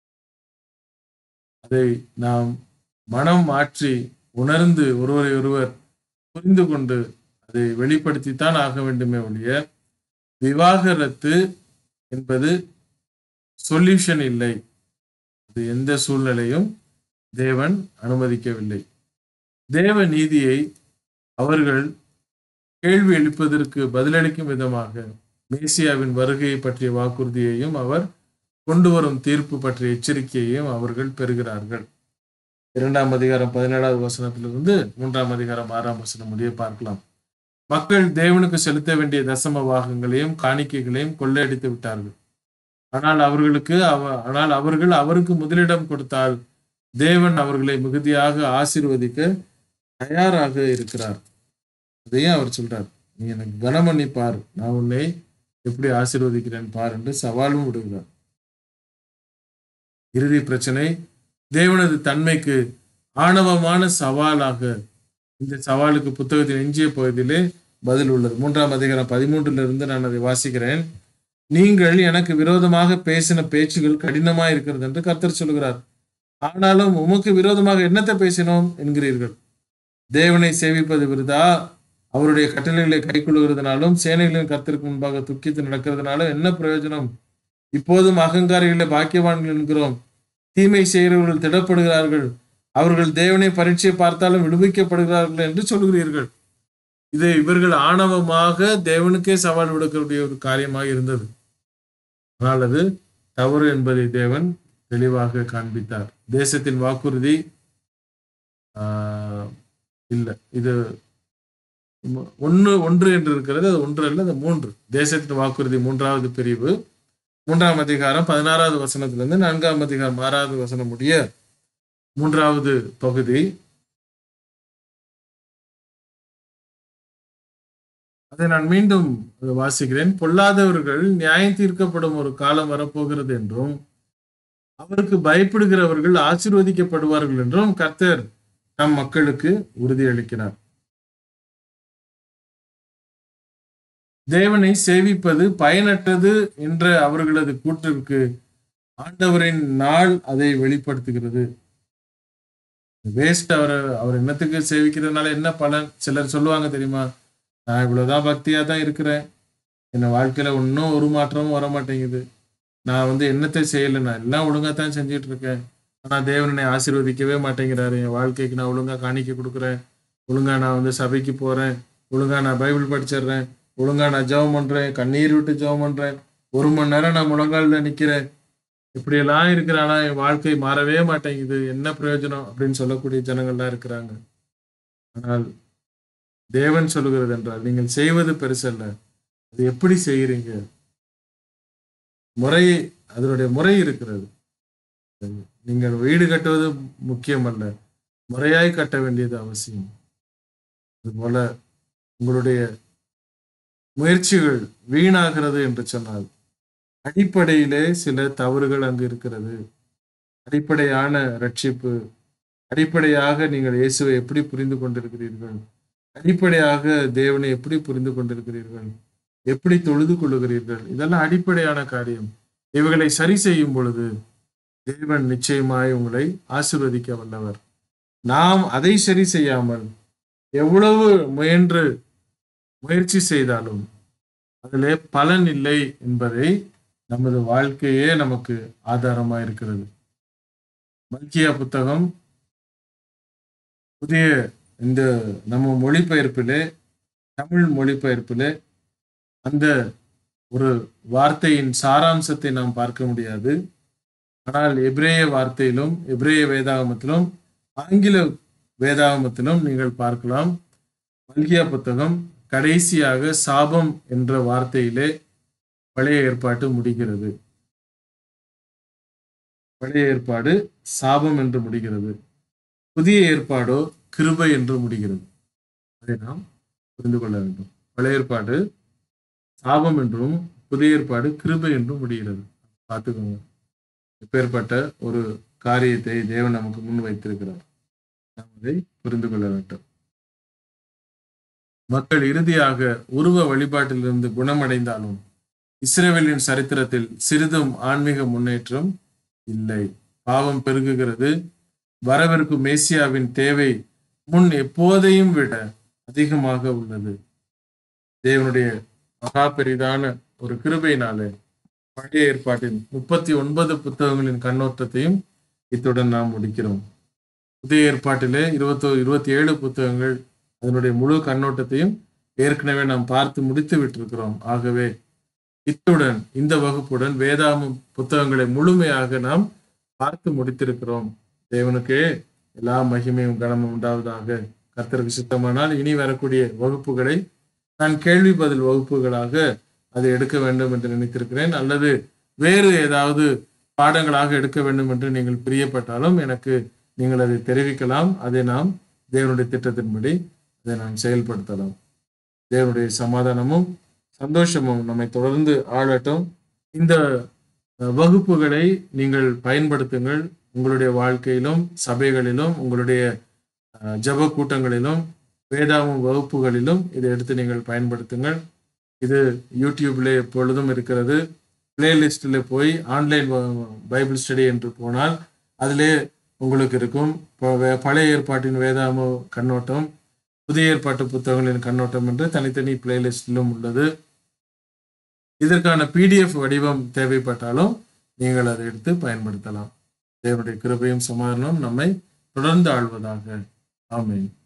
அதை நாம் மனம் மாற்றி உணர்ந்து ஒருவரை ஒருவர் புரிந்து கொண்டு அதை வெளிப்படுத்தித்தான் ஆக வேண்டுமே ஒழிய விவாகரத்து என்பது சொல்யூஷன் இல்லை அது எந்த சூழ்நிலையும் தேவன் அனுமதிக்கவில்லை தேவ நீதியை அவர்கள் கேள்வி எழுப்பதற்கு பதிலளிக்கும் விதமாக மேசியாவின் வருகையை பற்றிய வாக்குறுதியையும் அவர் கொண்டு வரும் தீர்ப்பு பற்றிய எச்சரிக்கையையும் அவர்கள் பெறுகிறார்கள் இரண்டாம் அதிகாரம் பதினேழாவது வசனத்திலிருந்து மூன்றாம் அதிகாரம் ஆறாம் வசனம் முடிய பார்க்கலாம் மக்கள் தேவனுக்கு செலுத்த வேண்டிய தசம பாகங்களையும் காணிக்கைகளையும் கொள்ளையடித்து விட்டார்கள் ஆனால் அவர்களுக்கு அவ ஆனால் அவர்கள் அவருக்கு முதலிடம் கொடுத்தால் தேவன் அவர்களை மிகுதியாக ஆசீர்வதிக்க தயாராக இருக்கிறார் அதையும் அவர் சொல்றார் நீ எனக்கு கனம் பண்ணி பார் நான் உன்னை எப்படி ஆசீர்வதிக்கிறேன் பார் என்று சவாலும் விடுகிறார் இறுதி பிரச்சனை தேவனது தன்மைக்கு ஆணவமான சவாலாக இந்த சவாலுக்கு புத்தகத்தின் எஞ்சிய பகுதியிலே பதில் உள்ளது மூன்றாம் அதிகாரம் பதிமூன்றுல இருந்து நான் அதை வாசிக்கிறேன் நீங்கள் எனக்கு விரோதமாக பேசின பேச்சுகள் கடினமா இருக்கிறது என்று கர்த்தர் சொல்கிறார் ஆனாலும் உமக்கு விரோதமாக என்னத்தை பேசினோம் என்கிறீர்கள் தேவனை சேவிப்பது விருதா அவருடைய கட்டளைகளை கைக்கொள்கிறதுனாலும் சேனைகளின் கர்த்தருக்கு முன்பாக துக்கித்து நடக்கிறதுனாலும் என்ன பிரயோஜனம் இப்போதும் அகங்காரிகளை பாக்கியவான்கள் என்கிறோம் தீமை செய்கிறவர்கள் திடப்படுகிறார்கள் அவர்கள் தேவனை பரீட்சை பார்த்தாலும் விடுவிக்கப்படுகிறார்கள் என்று சொல்கிறீர்கள் இது இவர்கள் ஆணவமாக தேவனுக்கே சவால் விடுக்கக்கூடிய ஒரு காரியமாக இருந்தது ஆனால் அது தவறு என்பதை தேவன் தெளிவாக காண்பித்தார் தேசத்தின் வாக்குறுதி ஆஹ் இல்லை இது ஒன்று ஒன்று என்று இருக்கிறது அது ஒன்று அல்ல அது மூன்று தேசத்தின் வாக்குறுதி மூன்றாவது பிரிவு மூன்றாம் அதிகாரம் பதினாறாவது வசனத்திலிருந்து நான்காம் அதிகாரம் ஆறாவது வசனம் முடிய மூன்றாவது பகுதி அதை நான் மீண்டும் வாசிக்கிறேன் பொல்லாதவர்கள் நியாயம் தீர்க்கப்படும் ஒரு காலம் வரப்போகிறது என்றும் அவருக்கு பயப்படுகிறவர்கள் ஆசீர்வதிக்கப்படுவார்கள் என்றும் கர்த்தர் நம் மக்களுக்கு உறுதியளிக்கிறார் தேவனை சேவிப்பது பயனற்றது என்ற அவர்களது கூற்றிற்கு ஆண்டவரின் நாள் அதை வெளிப்படுத்துகிறது வேஸ்ட் அவர் அவர் என்னத்துக்கு சேவிக்கிறதுனால என்ன பலன் சிலர் சொல்லுவாங்க தெரியுமா நான் இவ்வளவுதான் பக்தியா தான் இருக்கிறேன் என் வாழ்க்கையில இன்னும் ஒரு மாற்றமும் வர மாட்டேங்குது நான் வந்து என்னத்தை செய்யலை நான் எல்லாம் ஒழுங்கா தான் செஞ்சுட்டு இருக்கேன் ஆனா தேவனை ஆசீர்வதிக்கவே மாட்டேங்கிறாரு என் வாழ்க்கைக்கு நான் ஒழுங்கா காணிக்க கொடுக்குறேன் ஒழுங்கா நான் வந்து சபைக்கு போறேன் ஒழுங்கா நான் பைபிள் படிச்சிடுறேன் ஒழுங்கா நான் ஜெபம் பண்றேன் கண்ணீர் விட்டு ஜெபம் பண்றேன் ஒரு மணி நேரம் நான் முழங்காலில் நிக்கிறேன் இப்படியெல்லாம் இருக்கிறானா என் வாழ்க்கை மாறவே மாட்டேங்குது என்ன பிரயோஜனம் அப்படின்னு சொல்லக்கூடிய ஜனங்கள்லாம் இருக்கிறாங்க ஆனால் தேவன் சொல்லுகிறது என்றால் நீங்கள் செய்வது பெருசல்ல அது எப்படி செய்கிறீங்க முறை அதனுடைய முறை இருக்கிறது நீங்கள் வீடு கட்டுவது முக்கியம் அல்ல முறையாய் கட்ட வேண்டியது அவசியம் அதுபோல உங்களுடைய முயற்சிகள் வீணாகிறது என்று சொன்னால் அடிப்படையிலே சில தவறுகள் அங்கு இருக்கிறது அடிப்படையான ரட்சிப்பு அடிப்படையாக நீங்கள் இயேசுவை எப்படி புரிந்து கொண்டிருக்கிறீர்கள் அடிப்படையாக தேவனை எப்படி புரிந்து கொண்டிருக்கிறீர்கள் எப்படி தொழுது கொள்ளுகிறீர்கள் இதெல்லாம் அடிப்படையான காரியம் இவைகளை சரி செய்யும் பொழுது தேவன் நிச்சயமாய் உங்களை ஆசிர்வதிக்க வல்லவர் நாம் அதை சரி செய்யாமல் எவ்வளவு முயன்று முயற்சி செய்தாலும் அதிலே பலன் இல்லை என்பதை நமது வாழ்க்கையே நமக்கு ஆதாரமா இருக்கிறது மல்கியா புத்தகம் புதிய இந்த நம்ம மொழிபெயர்ப்பிலே தமிழ் மொழிபெயர்ப்பிலே அந்த ஒரு வார்த்தையின் சாராம்சத்தை நாம் பார்க்க முடியாது ஆனால் எபிரேய வார்த்தையிலும் எபிரேய வேதாகமத்திலும் ஆங்கில வேதாகமத்திலும் நீங்கள் பார்க்கலாம் மல்கியா புத்தகம் கடைசியாக சாபம் என்ற வார்த்தையிலே பழைய ஏற்பாட்டு முடிகிறது பழைய ஏற்பாடு சாபம் என்று முடிகிறது புதிய ஏற்பாடோ கிருபை என்று முடிகிறது அதை நாம் புரிந்து கொள்ள வேண்டும் பழைய ஏற்பாடு சாபம் என்றும் புதிய ஏற்பாடு கிருபை என்றும் முடிகிறது பார்த்துக்கோங்க எப்பேற்பட்ட ஒரு காரியத்தை தேவன் நமக்கு முன் வைத்திருக்கிறார் நாம் அதை புரிந்து கொள்ள வேண்டும் மக்கள் இறுதியாக உருவ வழிபாட்டிலிருந்து குணமடைந்தாலும் இஸ்ரேவேலின் சரித்திரத்தில் சிறிதும் ஆன்மீக முன்னேற்றம் இல்லை பாவம் பெருகுகிறது வரவிருக்கும் மேசியாவின் தேவை முன் எப்போதையும் விட அதிகமாக உள்ளது தேவனுடைய மகா பெரிதான ஒரு கிருபையினாலே பழைய ஏற்பாட்டின் முப்பத்தி ஒன்பது புத்தகங்களின் கண்ணோட்டத்தையும் இத்துடன் நாம் முடிக்கிறோம் புதிய ஏற்பாட்டிலே இருபத்தோ இருபத்தி ஏழு புத்தகங்கள் அதனுடைய முழு கண்ணோட்டத்தையும் ஏற்கனவே நாம் பார்த்து முடித்து விட்டிருக்கிறோம் ஆகவே இத்துடன் இந்த வகுப்புடன் வேதாம புத்தகங்களை முழுமையாக நாம் பார்த்து முடித்திருக்கிறோம் தேவனுக்கே எல்லா மகிமையும் கனமும் உண்டாவதாக கர்த்தருக்கு சித்தமானால் இனி வரக்கூடிய வகுப்புகளை நான் கேள்வி பதில் வகுப்புகளாக அதை எடுக்க வேண்டும் என்று நினைத்திருக்கிறேன் அல்லது வேறு ஏதாவது பாடங்களாக எடுக்க வேண்டும் என்று நீங்கள் பிரியப்பட்டாலும் எனக்கு நீங்கள் அதை தெரிவிக்கலாம் அதை நாம் தேவனுடைய திட்டத்தின்படி அதை நாம் செயல்படுத்தலாம் தேவனுடைய சமாதானமும் சந்தோஷமும் நம்மை தொடர்ந்து ஆளட்டும் இந்த வகுப்புகளை நீங்கள் பயன்படுத்துங்கள் உங்களுடைய வாழ்க்கையிலும் சபைகளிலும் உங்களுடைய ஜப கூட்டங்களிலும் வேதாம வகுப்புகளிலும் இதை எடுத்து நீங்கள் பயன்படுத்துங்கள் இது யூடியூப்ல எப்பொழுதும் இருக்கிறது பிளேலிஸ்டில் போய் ஆன்லைன் பைபிள் ஸ்டடி என்று போனால் அதிலே உங்களுக்கு இருக்கும் பழைய ஏற்பாட்டின் வேதாம கண்ணோட்டம் புதிய ஏற்பாட்டு புத்தகங்களின் கண்ணோட்டம் என்று தனித்தனி பிளேலிஸ்டிலும் உள்ளது இதற்கான பிடிஎஃப் வடிவம் தேவைப்பட்டாலும் நீங்கள் அதை எடுத்து பயன்படுத்தலாம் தேவனுடைய கிருபையும் சமாதானம் நம்மை தொடர்ந்து ஆழ்வதாக ஆமேன்